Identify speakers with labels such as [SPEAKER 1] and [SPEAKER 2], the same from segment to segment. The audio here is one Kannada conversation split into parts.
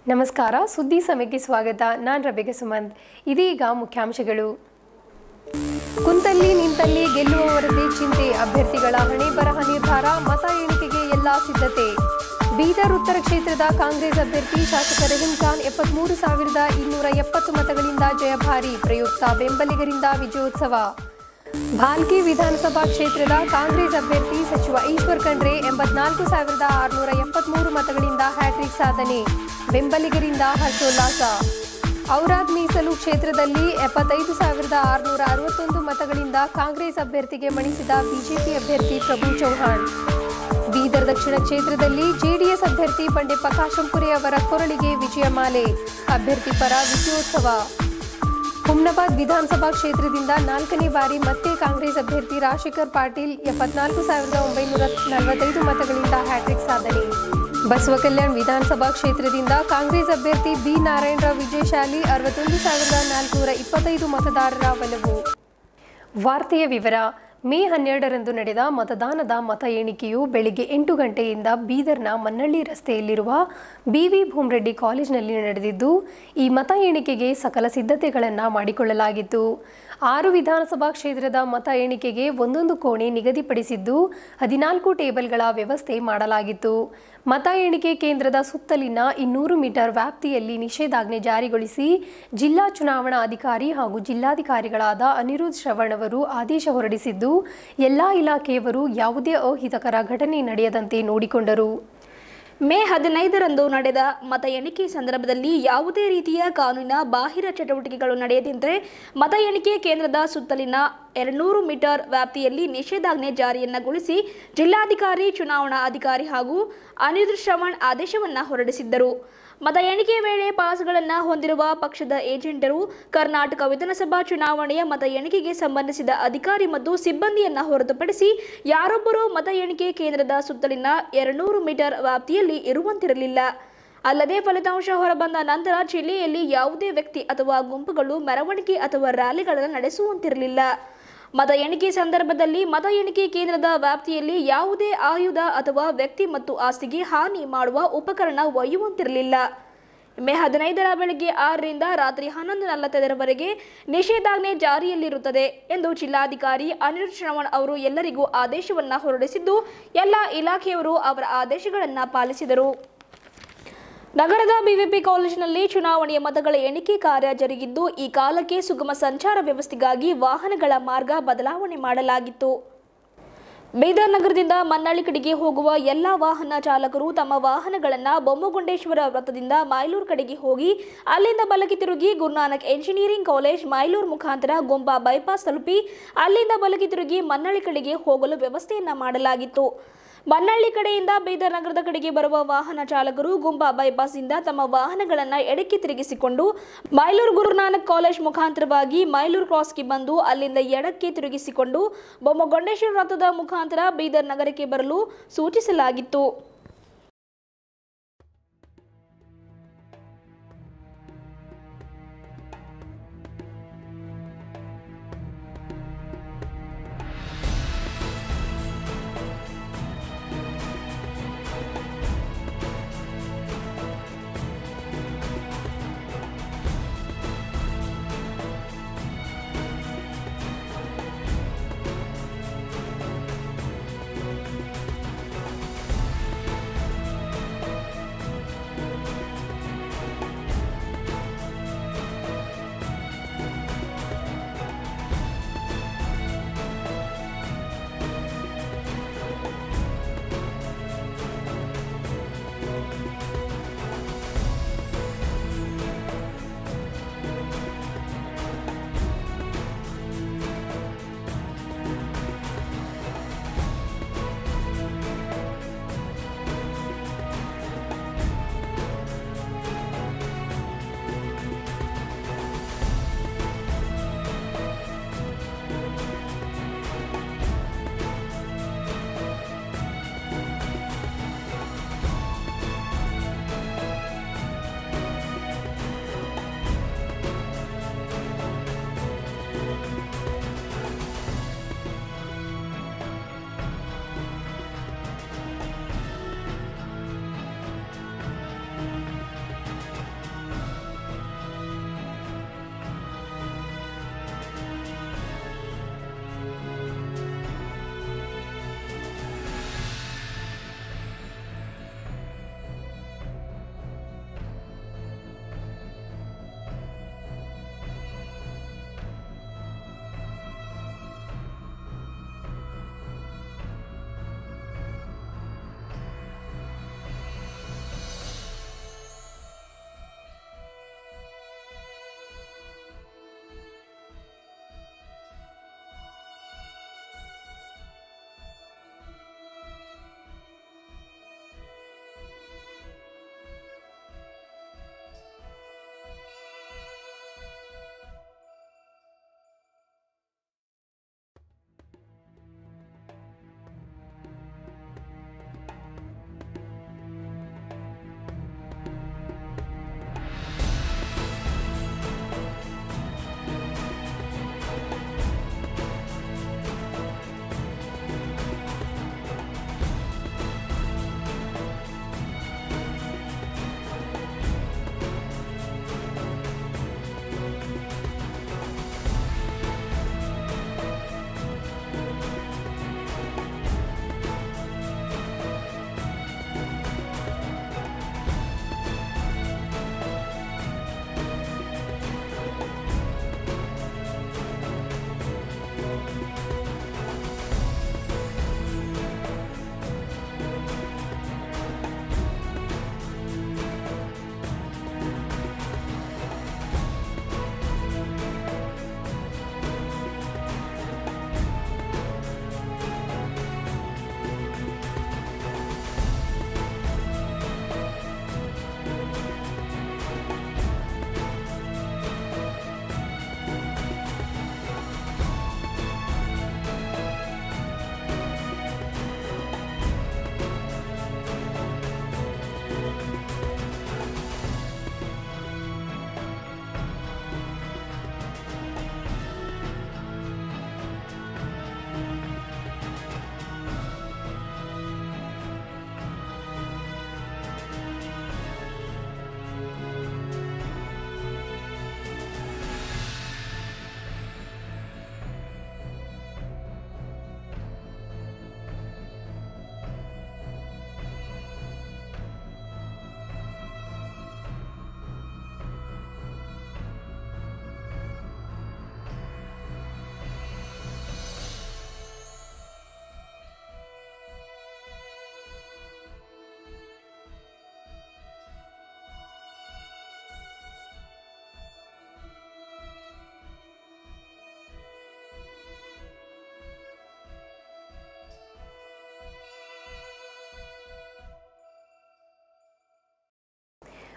[SPEAKER 1] ನಮಸ್ಕಾರ ಸುದ್ದಿ ಸಮಯಕ್ಕೆ ಸ್ವಾಗತ ನಾನು ರಬಿಕೆ ಸುಮಂತ್ ಇದೀಗ ಮುಖ್ಯಾಂಶಗಳು ಕುಂತಲ್ಲಿ ನಿಂತಲ್ಲಿ ಗೆಲ್ಲುವವರದೇ ಚಿಂತೆ ಅಭ್ಯರ್ಥಿಗಳ ಹಣೆ ಬರಹ ನಿರ್ಧಾರ ಮತ ಎಣಿಕೆಗೆ ಎಲ್ಲಾ ಸಿದ್ಧತೆ ಬೀದರ್ ಉತ್ತರ ಕ್ಷೇತ್ರದ ಕಾಂಗ್ರೆಸ್ ಅಭ್ಯರ್ಥಿ ಶಾಸಕ ರಹೀಂ ಖಾನ್ ಎಪ್ಪತ್ಮೂರು ಸಾವಿರದ ಇನ್ನೂರ ಎಪ್ಪತ್ತು ಮತಗಳಿಂದ ಜಯಭಾರಿ ಪ್ರಯುಕ್ತ ಬೆಂಬಲಿಗರಿಂದ ವಿಜಯೋತ್ಸವ ಭಾಲ್ಕಿ ವಿಧಾನಸಭಾ ಕ್ಷೇತ್ರದ ಕಾಂಗ್ರೆಸ್ ಅಭ್ಯರ್ಥಿ ಸಚಿವ ಈಶ್ವರ್ ಖಂಡ್ರೆ ಎಂಬತ್ನಾಲ್ಕು ಸಾವಿರದ ಆರುನೂರ ಎಪ್ಪತ್ಮೂರು ಮತಗಳಿಂದ ಹ್ಯಾಟ್ರಿಕ್ ಸಾಧನೆ ಬೆಂಬಲಿಗರಿಂದ ಹರ್ಷೋಲ್ಲಾಸ ಔರಾದ್ ಮೀಸಲು ಕ್ಷೇತ್ರದಲ್ಲಿ ಎಪ್ಪತ್ತೈದು ಸಾವಿರದ ಆರುನೂರ ಅರವತ್ತೊಂದು ಮತಗಳಿಂದ ಕಾಂಗ್ರೆಸ್ ಅಭ್ಯರ್ಥಿಗೆ ಮಣಿಸಿದ ಬಿಜೆಪಿ ಅಭ್ಯರ್ಥಿ ಪ್ರಭು ಚೌಹಾಣ್ ಬೀದರ್ ದಕ್ಷಿಣ ಕ್ಷೇತ್ರದಲ್ಲಿ ಜೆಡಿಎಸ್ ಅಭ್ಯರ್ಥಿ ಬಂಡೆಪ್ಪ ಕಾಶಂಪುರೆ ಅವರ ಕೊರಳಿಗೆ ವಿಜಯಮಾಲೆ ಅಭ್ಯರ್ಥಿ ಪರ ವಿಜಯೋತ್ಸವ ಹುಮ್ನಾಬಾದ್ ವಿಧಾನಸಭಾ ಕ್ಷೇತ್ರದಿಂದ ನಾಲ್ಕನೇ ಬಾರಿ ಮತ್ತೆ ಕಾಂಗ್ರೆಸ್ ಅಭ್ಯರ್ಥಿ ರಾಜಶೇಖರ್ ಪಾಟೀಲ್ ಎಪ್ಪತ್ನಾಲ್ಕು ಸಾವಿರದ ಒಂಬೈನೂರ ನಲವತ್ತೈದು ಮತಗಳಿಂದ ಹ್ಯಾಟ್ರಿಕ್ ಸಾಧನೆ ಬಸವ ಕಲ್ಯಾಣ್ ವಿಧಾನಸಭಾ ಕ್ಷೇತ್ರದಿಂದ ಕಾಂಗ್ರೆಸ್ ಅಭ್ಯರ್ಥಿ ಬಿ ನಾರಾಯಣರಾವ್ ವಿಜಯಶಾಲಿ ಅರವತ್ತೊಂದು ಸಾವಿರದ ನಾಲ್ಕುನೂರ ಇಪ್ಪತ್ತೈದು ಮತದಾರರ ಒಲವು ವಾರ್ತೆಯ ವಿವರ ಮೇ ಹನ್ನೆರಡರಂದು ನಡೆದ ಮತದಾನದ ಮತ ಎಣಿಕೆಯು ಬೆಳಿಗ್ಗೆ ಎಂಟು ಗಂಟೆಯಿಂದ ಬೀದರ್ನ ಮನ್ನಳ್ಳಿ ರಸ್ತೆಯಲ್ಲಿರುವ ಬಿವಿ ಭೂಮರೆಡ್ಡಿ ಕಾಲೇಜಿನಲ್ಲಿ ನಡೆದಿದ್ದು ಈ ಮತ ಎಣಿಕೆಗೆ ಸಕಲ ಸಿದ್ಧತೆಗಳನ್ನು ಮಾಡಿಕೊಳ್ಳಲಾಗಿತ್ತು ಆರು ವಿಧಾನಸಭಾ ಕ್ಷೇತ್ರದ ಮತ ಎಣಿಕೆಗೆ ಒಂದೊಂದು ಕೋಣೆ ನಿಗದಿಪಡಿಸಿದ್ದು ಹದಿನಾಲ್ಕು ಟೇಬಲ್ಗಳ ವ್ಯವಸ್ಥೆ ಮಾಡಲಾಗಿತ್ತು ಮತ ಎಣಿಕೆ ಕೇಂದ್ರದ ಸುತ್ತಲಿನ ಇನ್ನೂರು ಮೀಟರ್ ವ್ಯಾಪ್ತಿಯಲ್ಲಿ ನಿಷೇಧಾಜ್ಞೆ ಜಾರಿಗೊಳಿಸಿ ಜಿಲ್ಲಾ ಚುನಾವಣಾ ಅಧಿಕಾರಿ ಹಾಗೂ ಜಿಲ್ಲಾಧಿಕಾರಿಗಳಾದ ಅನಿರುದ್ಧ್ ಶ್ರವಣ್ ಅವರು ಆದೇಶ ಹೊರಡಿಸಿದ್ದು ಎಲ್ಲಾ ಇಲಾಖೆಯವರು ಯಾವುದೇ ಅಹಿತಕರ ಘಟನೆ ನಡೆಯದಂತೆ ನೋಡಿಕೊಂಡರು
[SPEAKER 2] ಮೇ ಹದಿನೈದರಂದು ನಡೆದ ಮತ ಎಣಿಕೆ ಸಂದರ್ಭದಲ್ಲಿ ಯಾವುದೇ ರೀತಿಯ ಕಾನೂನಿನ ಬಾಹಿರ ಚಟುವಟಿಕೆಗಳು ನಡೆಯದಂತೆ ಮತ ಎಣಿಕೆ ಕೇಂದ್ರದ ಸುತ್ತಲಿನ ಎರಡ್ನೂರು ಮೀಟರ್ ವ್ಯಾಪ್ತಿಯಲ್ಲಿ ನಿಷೇಧಾಜ್ಞೆ ಜಾರಿಯನ್ನಗೊಳಿಸಿ ಜಿಲ್ಲಾಧಿಕಾರಿ ಚುನಾವಣಾ ಅಧಿಕಾರಿ ಹಾಗೂ ಅನಿರುದ್ಧ್ ಶ್ರವಣ್ ಆದೇಶವನ್ನು ಹೊರಡಿಸಿದ್ದರು ಮತ ಎಣಿಕೆ ವೇಳೆ ಪಾಸ್ಗಳನ್ನು ಹೊಂದಿರುವ ಪಕ್ಷದ ಏಜೆಂಟರು ಕರ್ನಾಟಕ ವಿಧಾನಸಭಾ ಚುನಾವಣೆಯ ಮತ ಎಣಿಕೆಗೆ ಸಂಬಂಧಿಸಿದ ಅಧಿಕಾರಿ ಮತ್ತು ಸಿಬ್ಬಂದಿಯನ್ನ ಹೊರತುಪಡಿಸಿ ಯಾರೊಬ್ಬರೂ ಮತ ಎಣಿಕೆ ಕೇಂದ್ರದ ಸುತ್ತಲಿನ ಎರಡ್ನೂರು ಮೀಟರ್ ವ್ಯಾಪ್ತಿಯಲ್ಲಿ ಇರುವಂತಿರಲಿಲ್ಲ ಅಲ್ಲದೆ ಫಲಿತಾಂಶ ಹೊರಬಂದ ನಂತರ ಜಿಲ್ಲೆಯಲ್ಲಿ ಯಾವುದೇ ವ್ಯಕ್ತಿ ಅಥವಾ ಗುಂಪುಗಳು ಮೆರವಣಿಗೆ ಅಥವಾ ರ್ಯಾಲಿಗಳನ್ನು ನಡೆಸುವಂತಿರಲಿಲ್ಲ ಮತ ಎಣಿಕೆ ಸಂದರ್ಭದಲ್ಲಿ ಮತ ಎಣಿಕೆ ಕೇಂದ್ರದ ವ್ಯಾಪ್ತಿಯಲ್ಲಿ ಯಾವುದೇ ಆಯುಧ ಅಥವಾ ವ್ಯಕ್ತಿ ಮತ್ತು ಆಸ್ತಿಗೆ ಹಾನಿ ಮಾಡುವ ಉಪಕರಣ ಒಯ್ಯುವಂತಿರಲಿಲ್ಲ ಮೇ ಹದಿನೈದರ ಬೆಳಗ್ಗೆ ಆರರಿಂದ ರಾತ್ರಿ ಹನ್ನೊಂದು ನಲವತ್ತೈದರವರೆಗೆ ನಿಷೇಧಾಜ್ಞೆ ಜಾರಿಯಲ್ಲಿರುತ್ತದೆ ಎಂದು ಜಿಲ್ಲಾಧಿಕಾರಿ ಅನಿರುದ್ಧ್ ಶ್ರವಣ್ ಅವರು ಎಲ್ಲರಿಗೂ ಆದೇಶವನ್ನು ಹೊರಡಿಸಿದ್ದು ಎಲ್ಲ ಇಲಾಖೆಯವರು ಅವರ ಆದೇಶಗಳನ್ನು ಪಾಲಿಸಿದರು ನಗರದ ಬಿವಿಪಿ ಕಾಲೇಜಿನಲ್ಲಿ ಚುನಾವಣೆಯ ಮತಗಳ ಎಣಿಕೆ ಕಾರ್ಯ ಜರುಗಿದ್ದು ಈ ಕಾಲಕ್ಕೆ ಸುಗಮ ಸಂಚಾರ ವ್ಯವಸ್ಥೆಗಾಗಿ ವಾಹನಗಳ ಮಾರ್ಗ ಬದಲಾವಣೆ ಮಾಡಲಾಗಿತ್ತು ಬೀದರ್ ನಗರದಿಂದ ಮನ್ನಳ್ಳಿ ಕಡೆಗೆ ಹೋಗುವ ಎಲ್ಲ ವಾಹನ ಚಾಲಕರು ತಮ್ಮ ವಾಹನಗಳನ್ನು ಬೊಮ್ಮಗುಂಡೇಶ್ವರ ವೃತ್ತದಿಂದ ಮೈಲೂರು ಕಡೆಗೆ ಹೋಗಿ ಅಲ್ಲಿಂದ ಬಲಕ್ಕೆ ತಿರುಗಿ ಗುರುನಾನಕ್ ಎಂಜಿನಿಯರಿಂಗ್ ಕಾಲೇಜ್ ಮೈಲೂರು ಮುಖಾಂತರ ಗೊಂಬಾ ಬೈಪಾಸ್ ತಲುಪಿ ಅಲ್ಲಿಂದ ಬಲಕ್ಕೆ ತಿರುಗಿ ಮನ್ನಳ್ಳಿ ಕಡೆಗೆ ಹೋಗಲು ವ್ಯವಸ್ಥೆಯನ್ನ ಮಾಡಲಾಗಿತ್ತು ಮನ್ನಳ್ಳಿ ಕಡೆಯಿಂದ ಬೀದರ್ ನಗರದ ಕಡೆಗೆ ಬರುವ ವಾಹನ ಚಾಲಕರು ಗುಂಬಾ ಬೈಪಾಸ್ನಿಂದ ತಮ್ಮ ವಾಹನಗಳನ್ನು ಎಡಕ್ಕೆ ತಿರುಗಿಸಿಕೊಂಡು ಮೈಲೂರು ಗುರುನಾನಕ್ ಕಾಲೇಜ್ ಮುಖಾಂತರವಾಗಿ ಮೈಲೂರು ಕ್ರಾಸ್ಗೆ ಬಂದು ಅಲ್ಲಿಂದ ಎಡಕ್ಕೆ ತಿರುಗಿಸಿಕೊಂಡು ಬೊಮ್ಮಗೊಂಡೇಶ್ವರ ರಥದ ಮುಖಾಂತರ ಬೀದರ್ ನಗರಕ್ಕೆ ಬರಲು ಸೂಚಿಸಲಾಗಿತ್ತು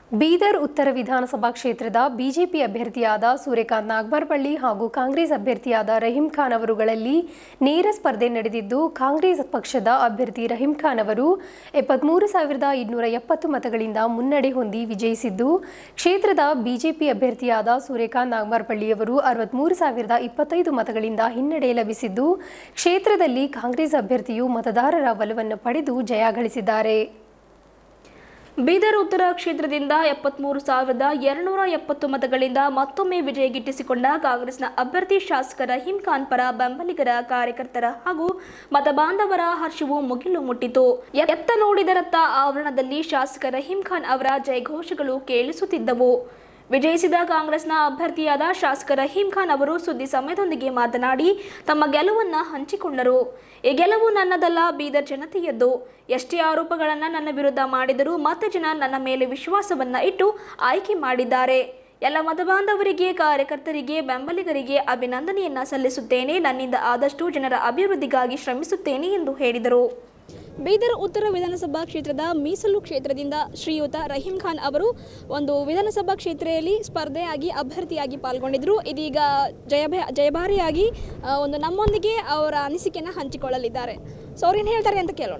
[SPEAKER 1] ಬೀದರ್ ಉತ್ತರ ವಿಧಾನಸಭಾ ಕ್ಷೇತ್ರದ ಬಿಜೆಪಿ ಅಭ್ಯರ್ಥಿಯಾದ ಸೂರ್ಯಕಾಂತ್ ನಾಗ್ಬರ್ಪಳ್ಳಿ ಹಾಗೂ ಕಾಂಗ್ರೆಸ್ ಅಭ್ಯರ್ಥಿಯಾದ ರಹೀಂ ಖಾನ್ ಅವರುಗಳಲ್ಲಿ ನೇರ ಸ್ಪರ್ಧೆ ನಡೆದಿದ್ದು ಕಾಂಗ್ರೆಸ್ ಪಕ್ಷದ ಅಭ್ಯರ್ಥಿ ರಹೀಂ ಖಾನ್ ಅವರು ಎಪ್ಪತ್ಮೂರು ಸಾವಿರದ ಇನ್ನೂರ ಎಪ್ಪತ್ತು ಮತಗಳಿಂದ ಮುನ್ನಡೆ ಹೊಂದಿ ವಿಜಯಿಸಿದ್ದು ಕ್ಷೇತ್ರದ ಬಿಜೆಪಿ ಅಭ್ಯರ್ಥಿಯಾದ ಸೂರ್ಯಕಾಂತ್ ನಾಗ್ಬರ್ಪಳ್ಳಿಯವರು ಅರವತ್ಮೂರು ಸಾವಿರದ ಇಪ್ಪತ್ತೈದು ಮತಗಳಿಂದ ಹಿನ್ನಡೆ ಲಭಿಸಿದ್ದು ಕ್ಷೇತ್ರದಲ್ಲಿ ಕಾಂಗ್ರೆಸ್ ಅಭ್ಯರ್ಥಿಯು ಮತದಾರರ ಒಲವನ್ನು ಪಡೆದು ಜಯ ಗಳಿಸಿದ್ದಾರೆ
[SPEAKER 2] ಬೀದರ್ ಉತ್ತರ ಕ್ಷೇತ್ರದಿಂದ ಎಪ್ಪತ್ಮೂರು ಸಾವಿರದ ಎರಡುನೂರ ಎಪ್ಪತ್ತು ಮತಗಳಿಂದ ಮತ್ತೊಮ್ಮೆ ವಿಜಯ ಗಿಟ್ಟಿಸಿಕೊಂಡ ಕಾಂಗ್ರೆಸ್ನ ಅಭ್ಯರ್ಥಿ ಶಾಸಕ ರಹೀಂ ಖಾನ್ ಪರ ಬೆಂಬಲಿಗರ ಕಾರ್ಯಕರ್ತರ ಹಾಗೂ ಮತಬಾಂಧವರ ಹರ್ಷವು ಮುಗಿಲು ಮುಟ್ಟಿತು ಎತ್ತ ನೋಡಿದರತ್ತ ಆವರಣದಲ್ಲಿ ಶಾಸಕ ರಹೀಂ ಖಾನ್ ಅವರ ಜಯಘೋಷಗಳು ಕೇಳಿಸುತ್ತಿದ್ದವು ವಿಜಯಿಸಿದ ಕಾಂಗ್ರೆಸ್ನ ಅಭ್ಯರ್ಥಿಯಾದ ಶಾಸಕ ರಹೀಂ ಖಾನ್ ಅವರು ಸುದ್ದಿ ಸಮಯದೊಂದಿಗೆ ಮಾತನಾಡಿ ತಮ್ಮ ಗೆಲುವನ್ನ ಹಂಚಿಕೊಂಡರು ಈ ಗೆಲುವು ನನ್ನದಲ್ಲ ಬೀದರ್ ಜನತೆಯದ್ದು ಎಷ್ಟೇ ಆರೋಪಗಳನ್ನು ನನ್ನ ವಿರುದ್ಧ ಮಾಡಿದರೂ ಮತ್ತೆ ಜನ ನನ್ನ ಮೇಲೆ ವಿಶ್ವಾಸವನ್ನ ಇಟ್ಟು ಆಯ್ಕೆ ಮಾಡಿದ್ದಾರೆ ಎಲ್ಲ ಮತಬಾಂಧವರಿಗೆ ಕಾರ್ಯಕರ್ತರಿಗೆ ಬೆಂಬಲಿಗರಿಗೆ ಅಭಿನಂದನೆಯನ್ನ ಸಲ್ಲಿಸುತ್ತೇನೆ ನನ್ನಿಂದ ಆದಷ್ಟು ಜನರ ಅಭಿವೃದ್ಧಿಗಾಗಿ ಶ್ರಮಿಸುತ್ತೇನೆ ಎಂದು ಹೇಳಿದರು ಬೀದರ್ ಉತ್ತರ ವಿಧಾನಸಭಾ ಕ್ಷೇತ್ರದ ಮೀಸಲು ಕ್ಷೇತ್ರದಿಂದ ಶ್ರೀಯುತ ರಹೀಂ ಖಾನ್ ಅವರು ಒಂದು ವಿಧಾನಸಭಾ ಕ್ಷೇತ್ರದಲ್ಲಿ ಸ್ಪರ್ಧೆಯಾಗಿ ಅಭ್ಯರ್ಥಿಯಾಗಿ ಪಾಲ್ಗೊಂಡಿದ್ದರು ಇದೀಗ ಜಯಭ ಜಯಭಾರಿಯಾಗಿ ಆ, ಒಂದು ನಮ್ಮೊಂದಿಗೆ ಅವರ ಅನಿಸಿಕೆಯನ್ನು ಹಂಚಿಕೊಳ್ಳಲಿದ್ದಾರೆ ಸೊ ಅವ್ರೇನು ಹೇಳ್ತಾರೆ ಅಂತ ಕೇಳೋಣ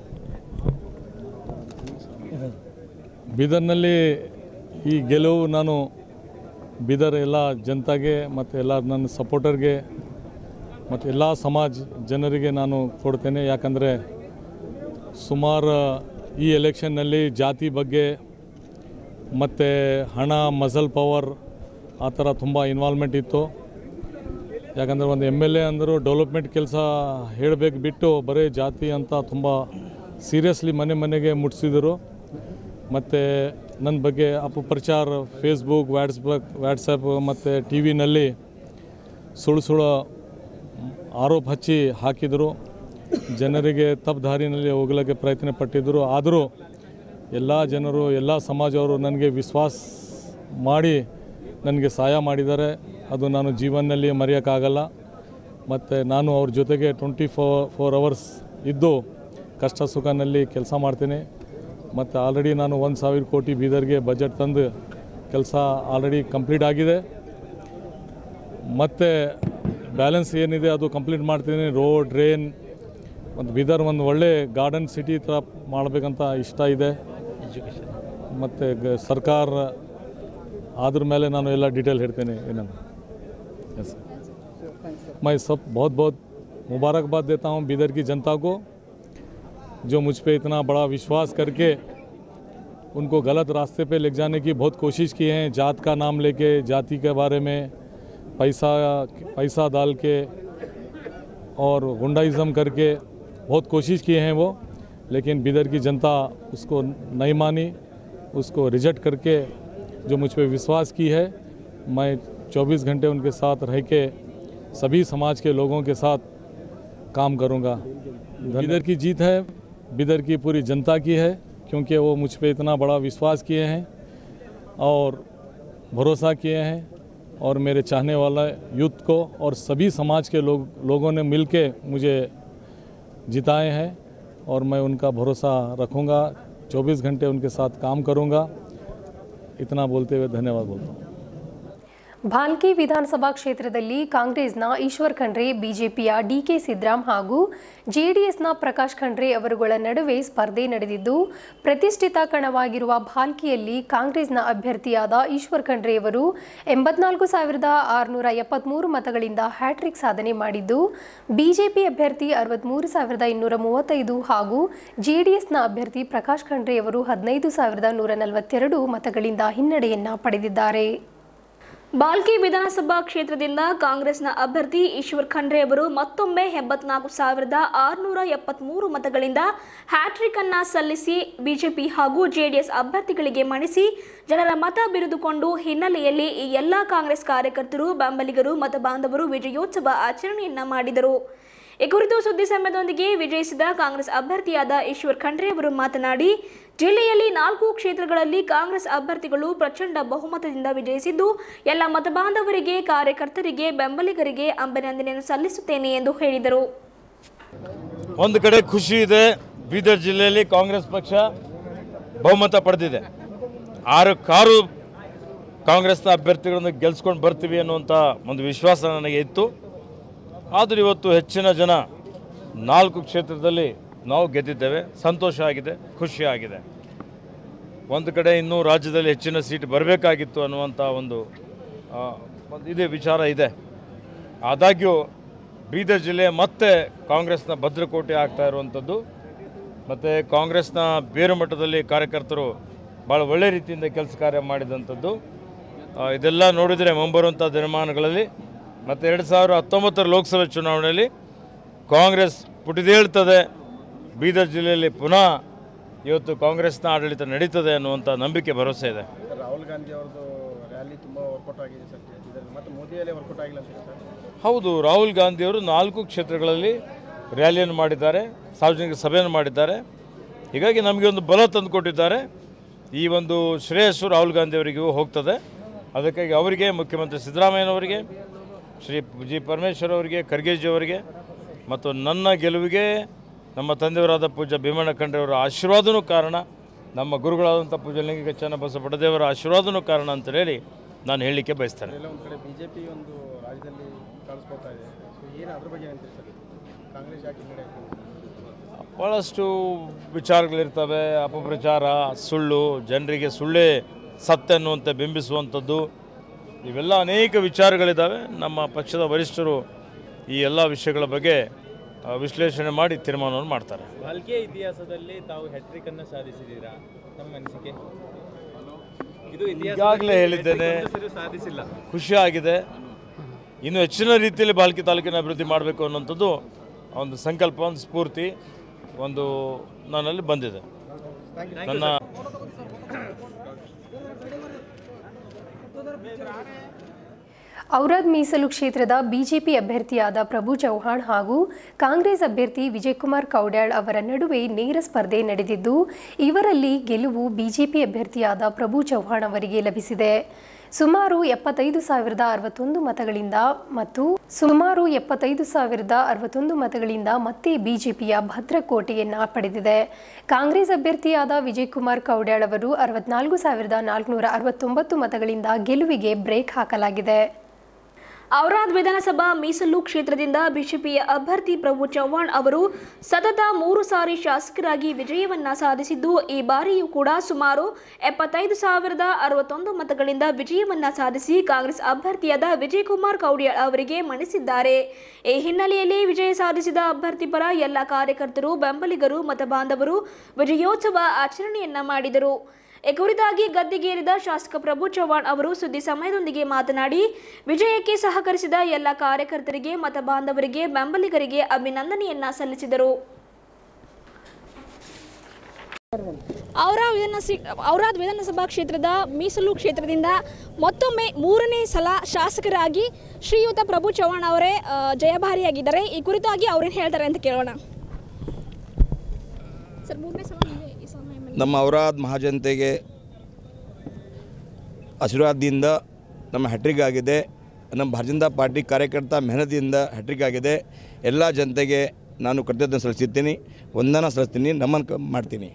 [SPEAKER 3] ಬೀದರ್ನಲ್ಲಿ ಈ ಗೆಲುವು ನಾನು ಬೀದರ್ ಎಲ್ಲ ಜನತೆಗೆ ಮತ್ತು ಎಲ್ಲ ನನ್ನ ಸಪೋರ್ಟರ್ಗೆ ಮತ್ತು ಎಲ್ಲ ಸಮಾಜ ಜನರಿಗೆ ನಾನು ಕೊಡ್ತೇನೆ ಯಾಕಂದರೆ ಸುಮಾರು ಈ ಎಲೆಕ್ಷನ್ನಲ್ಲಿ ಜಾತಿ ಬಗ್ಗೆ ಮತ್ತು ಹಣ ಮಸಲ್ ಪವರ್ ಆ ಥರ ತುಂಬ ಇನ್ವಾಲ್ವ್ಮೆಂಟ್ ಇತ್ತು ಯಾಕಂದರೆ ಒಂದು ಎಮ್ ಎಲ್ ಎ ಅಂದರೂ ಡೆವಲಪ್ಮೆಂಟ್ ಕೆಲಸ ಹೇಳಬೇಕು ಬಿಟ್ಟು ಬರೀ ಜಾತಿ ಅಂತ ತುಂಬ ಸೀರಿಯಸ್ಲಿ ಮನೆ ಮನೆಗೆ ಮುಟ್ಟಿಸಿದರು ಮತ್ತು ನನ್ನ ಬಗ್ಗೆ ಅಪಪ್ರಚಾರ ಫೇಸ್ಬುಕ್ ವಾಟ್ಸ್ಬಕ್ ವಾಟ್ಸಪ್ ಮತ್ತು ಟಿ ವಿನಲ್ಲಿ ಸುಳ್ಳು ಸುಳ್ಳು ಆರೋಪ ಹಚ್ಚಿ ಹಾಕಿದರು ಜನರಿಗೆ ತಪ್ಪು ದಾರಿನಲ್ಲಿ ಹೋಗಲಿಕ್ಕೆ ಪ್ರಯತ್ನ ಪಟ್ಟಿದ್ದರು ಆದರೂ ಎಲ್ಲ ಜನರು ಎಲ್ಲ ಸಮಾಜವರು ನನಗೆ ವಿಶ್ವಾಸ ಮಾಡಿ ನನಗೆ ಸಹಾಯ ಮಾಡಿದ್ದಾರೆ ಅದು ನಾನು ಜೀವನದಲ್ಲಿ ಮರೆಯೋಕ್ಕಾಗಲ್ಲ ಮತ್ತು ನಾನು ಅವ್ರ ಜೊತೆಗೆ ಟ್ವೆಂಟಿ ಫೋ ಫೋರ್ ಅವರ್ಸ್ ಇದ್ದು ಕಷ್ಟ ಸುಖನಲ್ಲಿ ಕೆಲಸ ಮಾಡ್ತೀನಿ ಮತ್ತು ಆಲ್ರೆಡಿ ನಾನು ಒಂದು ಸಾವಿರ ಕೋಟಿ ಬೀದರ್ಗೆ ಬಜೆಟ್ ತಂದು ಕೆಲಸ ಆಲ್ರೆಡಿ ಕಂಪ್ಲೀಟ್ ಆಗಿದೆ ಮತ್ತು ಬ್ಯಾಲೆನ್ಸ್ ಏನಿದೆ ಅದು ಕಂಪ್ಲೀಟ್ ಮಾಡ್ತೀನಿ ರೋಡ್ ಡ್ರೈನ್ ಮತ್ತು ಬೀದರ್ ಒಂದು ಒಳ್ಳೆ ಗಾರ್ಡನ್ ಸಿಟಿ ಥರ ಮಾಡಬೇಕಂತ ಇಷ್ಟ ಇದೆ ಮತ್ತು ಗ ಸರ್ಕಾರ ಅದ್ರ ಮೇಲೆ ನಾನು ಎಲ್ಲ ಡೀಟೇಲ್ ಹೇಳ್ತೇನೆ ಏನಂತ ಎಸ್ मैं सब बहुत बहुत मुबारकबाद देता हूँ बीदर की जनता को जो मुझ पे इतना बड़ा विश्वास करके उनको गलत रास्ते पे ले जाने की बहुत कोशिश की है जात का नाम लेके जाति के बारे में पैसा पैसा डाल के और गुंडाइज़म करके बहुत कोशिश किए हैं वो लेकिन बिदर की जनता उसको नहीं मानी उसको रिजेक्ट करके जो मुझ पर विश्वास की है मैं 24 घंटे उनके साथ रह के सभी समाज के लोगों के साथ काम करूंगा बिदर की जीत है बिदर की पूरी जनता की है क्योंकि वो मुझ पर इतना बड़ा विश्वास किए हैं और भरोसा किए हैं और मेरे चाहने वाला यूथ को और सभी समाज के लोग लोगों ने मिल के मुझे जिताए हैं और मैं उनका भरोसा रखूंगा 24 घंटे उनके साथ काम करूंगा इतना बोलते हुए धन्यवाद बोलता हूँ
[SPEAKER 1] ಭಾಲ್ಕಿ ವಿಧಾನಸಭಾ ಕ್ಷೇತ್ರದಲ್ಲಿ ಕಾಂಗ್ರೆಸ್ನ ಈಶ್ವರ್ ಖಂಡ್ರೆ ಬಿಜೆಪಿಯ ಡಿಕೆ ಸಿದ್ದರಾಮ್ ಹಾಗೂ ಜೆಡಿಎಸ್ನ ಪ್ರಕಾಶ್ ಖಂಡ್ರೆ ಅವರುಗಳ ನಡುವೆ ಸ್ಪರ್ಧೆ ನಡೆದಿದ್ದು ಪ್ರತಿಷ್ಠಿತ ಕಣವಾಗಿರುವ ಭಾಲ್ಕಿಯಲ್ಲಿ ಕಾಂಗ್ರೆಸ್ನ ಅಭ್ಯರ್ಥಿಯಾದ ಈಶ್ವರ್ ಖಂಡ್ರೆಯವರು ಎಂಬತ್ನಾಲ್ಕು ಸಾವಿರದ ಆರುನೂರ ಎಪ್ಪತ್ಮೂರು ಮತಗಳಿಂದ ಹ್ಯಾಟ್ರಿಕ್ ಸಾಧನೆ ಮಾಡಿದ್ದು ಬಿಜೆಪಿ ಅಭ್ಯರ್ಥಿ ಅರವತ್ಮೂರು ಸಾವಿರದ ಇನ್ನೂರ ಮೂವತ್ತೈದು ಹಾಗೂ ಜೆಡಿಎಸ್ನ ಅಭ್ಯರ್ಥಿ ಪ್ರಕಾಶ್ ಖಂಡ್ರೆಯವರು ಹದಿನೈದು ಸಾವಿರದ ನೂರ ನಲವತ್ತೆರಡು ಮತಗಳಿಂದ ಹಿನ್ನಡೆಯನ್ನ ಪಡೆದಿದ್ದಾರೆ
[SPEAKER 2] ಬಾಲ್ಕಿ ವಿಧಾನಸಭಾ ಕ್ಷೇತ್ರದಿಂದ ಕಾಂಗ್ರೆಸ್ನ ಅಭ್ಯರ್ಥಿ ಈಶ್ವರ್ ಖಂಡ್ರೆ ಅವರು ಮತ್ತೊಮ್ಮೆ ಎಂಬತ್ನಾಲ್ಕು ಸಾವಿರದ ಆರುನೂರ ಎಪ್ಪತ್ಮೂರು ಮತಗಳಿಂದ ಹ್ಯಾಟ್ರಿಕ್ ಅನ್ನ ಸಲ್ಲಿಸಿ ಬಿಜೆಪಿ ಹಾಗೂ ಜೆಡಿಎಸ್ ಅಭ್ಯರ್ಥಿಗಳಿಗೆ ಮಣಿಸಿ ಜನರ ಮತ ಬಿರಿದುಕೊಂಡು ಹಿನ್ನೆಲೆಯಲ್ಲಿ ಈ ಎಲ್ಲ ಕಾಂಗ್ರೆಸ್ ಕಾರ್ಯಕರ್ತರು ಬೆಂಬಲಿಗರು ಮತ ಬಾಂಧವರು ವಿಜಯೋತ್ಸವ ಆಚರಣೆಯನ್ನ ಮಾಡಿದರು ಈ ಕುರಿತು ಸುದ್ದಿ ಸಮಯದೊಂದಿಗೆ ವಿಜಯಿಸಿದ ಕಾಂಗ್ರೆಸ್ ಅಭ್ಯರ್ಥಿಯಾದ ಈಶ್ವರ್ ಖಂಡ್ರೆ ಅವರು ಮಾತನಾಡಿ ಜಿಲ್ಲೆಯಲ್ಲಿ ನಾಲ್ಕು ಕ್ಷೇತ್ರಗಳಲ್ಲಿ ಕಾಂಗ್ರೆಸ್ ಅಭ್ಯರ್ಥಿಗಳು ಪ್ರಚಂಡ ಬಹುಮತದಿಂದ ವಿಜಯಿಸಿದ್ದು ಎಲ್ಲ ಮತಬಾಂಧವರಿಗೆ ಕಾರ್ಯಕರ್ತರಿಗೆ ಬೆಂಬಲಿಗರಿಗೆ ಅಭಿನಂದನೆಯನ್ನು ಸಲ್ಲಿಸುತ್ತೇನೆ ಎಂದು ಹೇಳಿದರು
[SPEAKER 4] ಒಂದು ಕಡೆ ಖುಷಿ ಇದೆ ಬೀದರ್ ಜಿಲ್ಲೆಯಲ್ಲಿ ಕಾಂಗ್ರೆಸ್ ಪಕ್ಷ ಬಹುಮತ ಪಡೆದಿದೆ ಆರಕ್ಕಾರು ಕಾಂಗ್ರೆಸ್ನ ಅಭ್ಯರ್ಥಿಗಳನ್ನು ಗೆಲ್ಸ್ಕೊಂಡು ಬರ್ತೀವಿ ಅನ್ನುವಂಥ ಒಂದು ವಿಶ್ವಾಸ ನನಗೆ ಇತ್ತು ಆದರೂ ಇವತ್ತು ಹೆಚ್ಚಿನ ಜನ ನಾಲ್ಕು ಕ್ಷೇತ್ರದಲ್ಲಿ ನಾವು ಗೆದ್ದಿದ್ದೇವೆ ಸಂತೋಷ ಆಗಿದೆ ಖುಷಿ ಆಗಿದೆ ಒಂದು ಕಡೆ ಇನ್ನೂ ರಾಜ್ಯದಲ್ಲಿ ಹೆಚ್ಚಿನ ಸೀಟ್ ಬರಬೇಕಾಗಿತ್ತು ಅನ್ನುವಂಥ ಒಂದು ಆ, ಒಂದು ಇದೆ ವಿಚಾರ ಇದೆ ಆದಾಗ್ಯೂ ಬೀದರ್ ಜಿಲ್ಲೆ ಮತ್ತೆ ಕಾಂಗ್ರೆಸ್ನ ಭದ್ರಕೋಟೆ ಆಗ್ತಾ ಇರುವಂಥದ್ದು ಮತ್ತು ಕಾಂಗ್ರೆಸ್ನ ಬೇರು ಮಟ್ಟದಲ್ಲಿ ಕಾರ್ಯಕರ್ತರು ಭಾಳ ಒಳ್ಳೆ ರೀತಿಯಿಂದ ಕೆಲಸ ಕಾರ್ಯ ಮಾಡಿದಂಥದ್ದು ಆ, ಇದೆಲ್ಲ ನೋಡಿದರೆ ಮುಂಬರುವಂಥ ದಿನಮಾನಗಳಲ್ಲಿ ಮತ್ತು ಎರಡು ಸಾವಿರ ಹತ್ತೊಂಬತ್ತರ ಲೋಕಸಭೆ ಚುನಾವಣೆಯಲ್ಲಿ ಕಾಂಗ್ರೆಸ್ ಪುಟಿದೇಳ್ತದೆ ಬೀದರ್ ಜಿಲ್ಲೆಯಲ್ಲಿ ಪುನಃ ಇವತ್ತು ಕಾಂಗ್ರೆಸ್ನ ಆಡಳಿತ ನಡೀತದೆ ಅನ್ನುವಂಥ ನಂಬಿಕೆ ಭರವಸೆ ಇದೆ
[SPEAKER 5] ಸರ್ ರಾಹುಲ್ ಗಾಂಧಿ ಅವ್ರದ್ದು ರ್ಯಾಲಿ ತುಂಬ ವರ್ಕೌಟ್ ಆಗಿದೆ ಸರ್ ಇದರಲ್ಲಿ ಮತ್ತು ಮೋದಿಯಲ್ಲೇ ವರ್ಕೌಟ್ ಆಗಿಲ್ಲ ಅಂತೀರಾ ಸರ್
[SPEAKER 4] ಹೌದು ರಾಹುಲ್ ಗಾಂಧಿಯವರು ನಾಲ್ಕು ಕ್ಷೇತ್ರಗಳಲ್ಲಿ ರ್ಯಾಲಿಯನ್ನು ಮಾಡಿದ್ದಾರೆ ಸಾರ್ವಜನಿಕ ಸಭೆಯನ್ನು ಮಾಡಿದ್ದಾರೆ ಹೀಗಾಗಿ ನಮಗೆ ಒಂದು ಬಲ ತಂದುಕೊಟ್ಟಿದ್ದಾರೆ ಈ ಒಂದು ಶ್ರೇಯಸ್ಸು ರಾಹುಲ್ ಗಾಂಧಿಯವರಿಗೂ ಹೋಗ್ತದೆ ಅದಕ್ಕಾಗಿ ಅವರಿಗೆ ಮುಖ್ಯಮಂತ್ರಿ ಸಿದ್ದರಾಮಯ್ಯನವರಿಗೆ ಶ್ರೀ ಜಿ ಪರಮೇಶ್ವರ್ ಅವರಿಗೆ ಖರ್ಗೆಜಿ ಅವರಿಗೆ ಮತ್ತು ನನ್ನ ಗೆಲುವಿಗೆ ನಮ್ಮ ತಂದೆಯವರಾದ ಪೂಜ್ಯ ಭೀಮಣ್ಣ ಖಂಡ್ರೆಯವರ ಆಶೀರ್ವಾದನೂ ಕಾರಣ ನಮ್ಮ ಗುರುಗಳಾದಂಥ ಪೂಜ್ಯ ಲಿಂಗಿಕ ಚನ್ನಬಸ ಪಡದೇವರ ಆಶೀರ್ವಾದನೂ ಕಾರಣ ಅಂತ ಹೇಳಿ ನಾನು ಹೇಳಲಿಕ್ಕೆ ಬಯಸ್ತೇನೆ
[SPEAKER 5] ಎಲ್ಲ ಒಂದು ಕಡೆ ಬಿ ಜೆ ಪಿ ಒಂದು ರಾಜ್ಯದಲ್ಲಿ ಕಾಣಿಸ್ಕೊಳ್ತಾ ಇದೆ ಸೊ ಏನು ಅದ್ರ ಬಗ್ಗೆ ಅಂತೀರಿ ಸರ್ ಕಾಂಗ್ರೆಸ್ ಯಾಕೆ ಹಿನ್ನಡೆ ಆಗ್ತದೆ
[SPEAKER 4] ಭಾಳಷ್ಟು ವಿಚಾರಗಳಿರ್ತವೆ ಅಪಪ್ರಚಾರ ಸುಳ್ಳು ಜನರಿಗೆ ಸುಳ್ಳೇ ಸತ್ಯ ಅನ್ನುವಂತೆ ಬಿಂಬಿಸುವಂಥದ್ದು ಇವೆಲ್ಲ ಅನೇಕ ವಿಚಾರಗಳಿದ್ದಾವೆ ನಮ್ಮ ಪಕ್ಷದ ವರಿಷ್ಠರು ಈ ಎಲ್ಲ ವಿಷಯಗಳ ಬಗ್ಗೆ ಆ, ವಿಶ್ಲೇಷಣೆ ಮಾಡಿ ತೀರ್ಮಾನವನ್ನು ಮಾಡ್ತಾರೆ
[SPEAKER 6] ಬಾಲ್ಕೆ ಇತಿಹಾಸದಲ್ಲಿ ತಾವು ಹ್ಯಾಟ್ರಿಕ್ ಅನ್ನ ಸಾಧಿಸಿದ್ದೀರಾ ನಮ್ಮ ಅನಿಸಿಕೆ ಇದು
[SPEAKER 4] ಈಗಾಗಲೇ ಹೇಳಿದ್ದೇನೆ
[SPEAKER 6] ಇತಿಹಾಸ ಸಾಧಿಸಿಲ್ಲ
[SPEAKER 4] ಖುಷಿ ಆಗಿದೆ ಇನ್ನು ಹೆಚ್ಚಿನ ರೀತಿಯಲ್ಲಿ ಬಾಲ್ಕಿ ತಾಲೂಕಿನ ಅಭಿವೃದ್ಧಿ ಮಾಡಬೇಕು ಅನ್ನೋಂಥದ್ದು ಒಂದು ಸಂಕಲ್ಪ ಒಂದು ಸ್ಫೂರ್ತಿ ಒಂದು ನನ್ನಲ್ಲಿ ಬಂದಿದೆ ನನ್ನ
[SPEAKER 1] ಔರಾದ್ ಮೀಸಲು ಕ್ಷೇತ್ರದ ಬಿಜೆಪಿ ಅಭ್ಯರ್ಥಿಯಾದ ಪ್ರಭು ಚೌಹಾಣ್ ಹಾಗೂ ಕಾಂಗ್ರೆಸ್ ಅಭ್ಯರ್ಥಿ ವಿಜಯಕುಮಾರ್ ಕೌಡ್ಯಾಳ್ ಅವರ ನಡುವೆ ನೇರ ಸ್ಪರ್ಧೆ ನಡೆದಿದ್ದು ಇವರಲ್ಲಿ ಗೆಲುವು ಬಿಜೆಪಿ ಅಭ್ಯರ್ಥಿಯಾದ ಪ್ರಭು ಚೌಹಾಣ್ ಅವರಿಗೆ ಲಭಿಸಿದೆ ಸುಮಾರು ಎಪ್ಪತ್ತೈದು ಸಾವಿರದ ಅರವತ್ತೊಂದು ಮತಗಳಿಂದ ಮತ್ತು ಸುಮಾರು ಎಪ್ಪತ್ತೈದು ಸಾವಿರದ ಅರವತ್ತೊಂದು ಮತಗಳಿಂದ ಮತ್ತೆ ಬಿಜೆಪಿಯ ಭದ್ರಕೋಟೆಯನ್ನ ಪಡೆದಿದೆ ಕಾಂಗ್ರೆಸ್ ಅಭ್ಯರ್ಥಿಯಾದ ವಿಜಯಕುಮಾರ್ ಕೌಡ್ಯಾಳ್ ಅವರು ಅರವತ್ನಾಲ್ಕು ಸಾವಿರದ ನಾಲ್ಕುನೂರ ಅರವತ್ತೊಂಬತ್ತು ಮತಗಳಿಂದ ಗೆಲುವಿಗೆ ಬ್ರೇಕ್ ಹಾಕಲಾಗಿದೆ
[SPEAKER 2] ಔರಾದ್ ವಿಧಾನಸಭಾ ಮೀಸಲು ಕ್ಷೇತ್ರದಿಂದ ಬಿಜೆಪಿಯ ಅಭ್ಯರ್ಥಿ ಪ್ರಭು ಚವ್ಹಾಣ್ ಅವರು ಸತತ ಮೂರು ಸಾರಿ ಶಾಸಕರಾಗಿ ವಿಜಯವನ್ನ ಸಾಧಿಸಿದ್ದು ಈ ಬಾರಿಯೂ ಕೂಡ ಸುಮಾರು ಎಪ್ಪತ್ತೈದು ಸಾವಿರದ ಅರವತ್ತೊಂದು ಮತಗಳಿಂದ ವಿಜಯವನ್ನ ಸಾಧಿಸಿ ಕಾಂಗ್ರೆಸ್ ಅಭ್ಯರ್ಥಿಯಾದ ವಿಜಯಕುಮಾರ್ ಕೌಡಿಯಾಳ್ ಅವರಿಗೆ ಮಣಿಸಿದ್ದಾರೆ ಈ ಹಿನ್ನೆಲೆಯಲ್ಲಿ ವಿಜಯ ಸಾಧಿಸಿದ ಅಭ್ಯರ್ಥಿ ಪರ ಎಲ್ಲ ಕಾರ್ಯಕರ್ತರು ಬೆಂಬಲಿಗರು ಮತಬಾಂಧವರು ವಿಜಯೋತ್ಸವ ಆಚರಣೆಯನ್ನ ಮಾಡಿದರು ಈ ಕುರಿತಾಗಿ ಗದ್ದಿಗೇರಿದ ಶಾಸಕ ಪ್ರಭು ಚವ್ಹಾಣ್ ಅವರು ಸುದ್ದಿ ಸಮಯದೊಂದಿಗೆ ಮಾತನಾಡಿ ವಿಜಯಕ್ಕೆ ಸಹಕರಿಸಿದ ಎಲ್ಲ ಕಾರ್ಯಕರ್ತರಿಗೆ ಮತ ಬಾಂಧವರಿಗೆ ಬೆಂಬಲಿಗರಿಗೆ ಅಭಿನಂದನೆಯನ್ನ ಸಲ್ಲಿಸಿದರು ಔರಾದ್ ವಿಧಾನಸಿ ಔರಾದ್ ವಿಧಾನಸಭಾ ಕ್ಷೇತ್ರದ ಮೀಸಲು ಕ್ಷೇತ್ರದಿಂದ ಮತ್ತೊಮ್ಮೆ ಮೂರನೇ ಸಲ ಶಾಸಕರಾಗಿ ಶ್ರೀಯುತ ಪ್ರಭು ಚವ್ಹಾಣ್ ಅವರೇ ಆ, ಜಯಭಾರಿಯಾಗಿದ್ದಾರೆ ಈ ಕುರಿತಾಗಿ ಅವ್ರೇನು ಹೇಳ್ತಾರೆ ಅಂತ ಕೇಳೋಣ ಸರ್ ಮೂರನೇ ಸಲ ನೀವೇ ಈ ಸಮಯ
[SPEAKER 7] ನಮ್ಮ ಔರಾದ್ ಮಹಾಜನತೆಗೆ ಆಶೀರ್ವಾದದಿಂದ ನಮ್ಮ ಹ್ಯಾಟ್ರಿಕ್ ಆಗಿದೆ ನಮ್ಮ ಭಾರತೀಯ ಜನತಾ ಪಾರ್ಟಿ ಕಾರ್ಯಕರ್ತ ಮೆಹನತಿಯಿಂದ ಹ್ಯಾಟ್ರಿಕ್ ಆಗಿದೆ ಎಲ್ಲ ಜನತೆಗೆ ನಾನು ಕೃತಜ್ಞತೆ ಸಲ್ಲಿಸುತ್ತೀನಿ ವಂದನ ಸಲ್ಲಿಸ್ತೀನಿ ನಮನ್ ಕ- ಮಾಡ್ತೀನಿ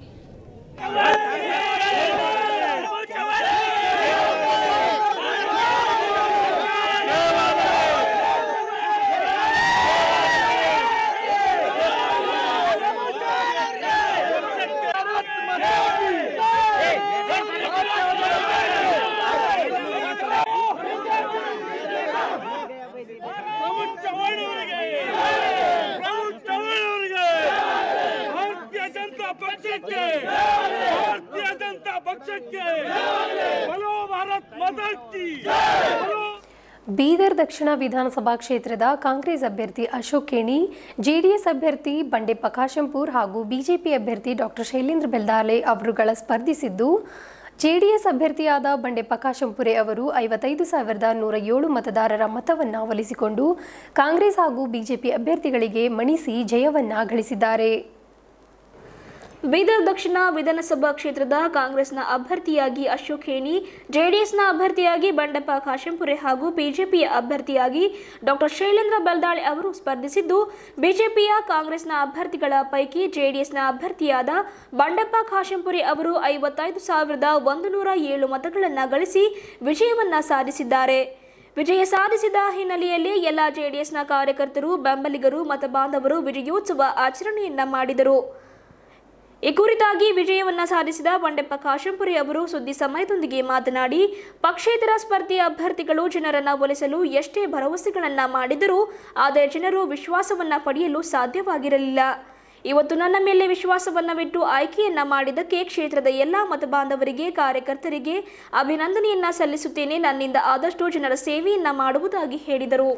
[SPEAKER 8] ಭಾರತೀಯ ಜನತಾ ಪಕ್ಷಕ್ಕೆ ಭಾರತೀಯ ಜನತಾ ಪಕ್ಷಕ್ಕೆ ಬಲೋ ಭಾರತ್ ಮಾತಾ ಕಿ ಬಲೋ
[SPEAKER 1] ಬೀದರ್ ದಕ್ಷಿಣ ವಿಧಾನಸಭಾ ಕ್ಷೇತ್ರದ ಕಾಂಗ್ರೆಸ್ ಅಭ್ಯರ್ಥಿ ಅಶೋಕ್ ಕೇಣಿ ಜೆಡಿಎಸ್ ಅಭ್ಯರ್ಥಿ ಬಂಡೆಪ್ಪ ಕಾಶಂಪುರ್ ಹಾಗೂ ಬಿಜೆಪಿ ಅಭ್ಯರ್ಥಿ ಡಾಕ್ಟರ್ ಶೈಲೇಂದ್ರ ಬೆಲ್ದಾಲೆ ಅವರುಗಳ ಸ್ಪರ್ಧಿಸಿದ್ದು ಜೆಡಿಎಸ್ ಅಭ್ಯರ್ಥಿಯಾದ ಬಂಡೆಪ್ಪ ಕಾಶಂಪುರೆ ಅವರು ಐವತ್ತೈದು ಸಾವಿರದ ನೂರ ಏಳು ಮತದಾರರ ಮತವನ್ನು ಒಲಿಸಿಕೊಂಡು ಕಾಂಗ್ರೆಸ್ ಹಾಗೂ ಬಿಜೆಪಿ ಅಭ್ಯರ್ಥಿಗಳಿಗೆ ಮಣಿಸಿ ಜಯವನ್ನ ಗಳಿಸಿದ್ದಾರೆ
[SPEAKER 2] ಬೀದರ್ ದಕ್ಷಿಣ ವಿಧಾನಸಭಾ ಕ್ಷೇತ್ರದ ಕಾಂಗ್ರೆಸ್ನ ಅಭ್ಯರ್ಥಿಯಾಗಿ ಅಶೋಕ್ ಹೇಣಿ ಜೆಡಿಎಸ್ನ ಅಭ್ಯರ್ಥಿಯಾಗಿ ಬಂಡಪ್ಪ ಕಾಶೆಂಪುರೆ ಹಾಗೂ ಬಿಜೆಪಿಯ ಅಭ್ಯರ್ಥಿಯಾಗಿ ಡಾಕ್ಟರ್ ಶೈಲೇಂದ್ರ ಬಲ್ದಾಳೆ ಅವರು ಸ್ಪರ್ಧಿಸಿದ್ದು ಬಿಜೆಪಿಯ ಕಾಂಗ್ರೆಸ್ನ ಅಭ್ಯರ್ಥಿಗಳ ಪೈಕಿ ಜೆಡಿಎಸ್ನ ಅಭ್ಯರ್ಥಿಯಾದ ಬಂಡಪ್ಪ ಕಾಶೆಂಪುರೆ ಅವರು ಐವತ್ತೈದು ಸಾವಿರದ ಒಂದು ನೂರ ಏಳು ಮತಗಳನ್ನು ಗಳಿಸಿ ವಿಜಯವನ್ನ ಸಾಧಿಸಿದ್ದಾರೆ ವಿಜಯ ಸಾಧಿಸಿದ ಹಿನ್ನೆಲೆಯಲ್ಲಿ ಎಲ್ಲ ಜೆಡಿಎಸ್ನ ಕಾರ್ಯಕರ್ತರು ಬೆಂಬಲಿಗರು ಮತಬಾಂಧವರು ವಿಜಯೋತ್ಸವ ಆಚರಣೆಯನ್ನ ಮಾಡಿದರು ಈ ಕುರಿತಾಗಿ ವಿಜಯವನ್ನ ಸಾಧಿಸಿದ ಬಂಡೆಪ್ಪ ಕಾಶಂಪುರಿ ಅವರು ಸುದ್ದಿ ಸಮಯದೊಂದಿಗೆ ಮಾತನಾಡಿ ಪಕ್ಷೇತರ ಸ್ಪರ್ಧಿ ಅಭ್ಯರ್ಥಿಗಳು ಜನರನ್ನ ಒಲಿಸಲು ಎಷ್ಟೇ ಭರವಸೆಗಳನ್ನ ಮಾಡಿದರೂ ಆದರೆ ಜನರು ವಿಶ್ವಾಸವನ್ನ ಪಡೆಯಲು ಸಾಧ್ಯವಾಗಿರಲಿಲ್ಲ ಇವತ್ತು ನನ್ನ ಮೇಲೆ ವಿಶ್ವಾಸವನ್ನವಿಟ್ಟು ಆಯ್ಕೆಯನ್ನ ಮಾಡಿದ್ದಕ್ಕೆ ಕ್ಷೇತ್ರದ ಎಲ್ಲ ಮತಬಾಂಧವರಿಗೆ ಕಾರ್ಯಕರ್ತರಿಗೆ ಅಭಿನಂದನೆಯನ್ನ ಸಲ್ಲಿಸುತ್ತೇನೆ ನನ್ನಿಂದ ಆದಷ್ಟು ಜನರ ಸೇವೆಯನ್ನ ಮಾಡುವುದಾಗಿ ಹೇಳಿದರು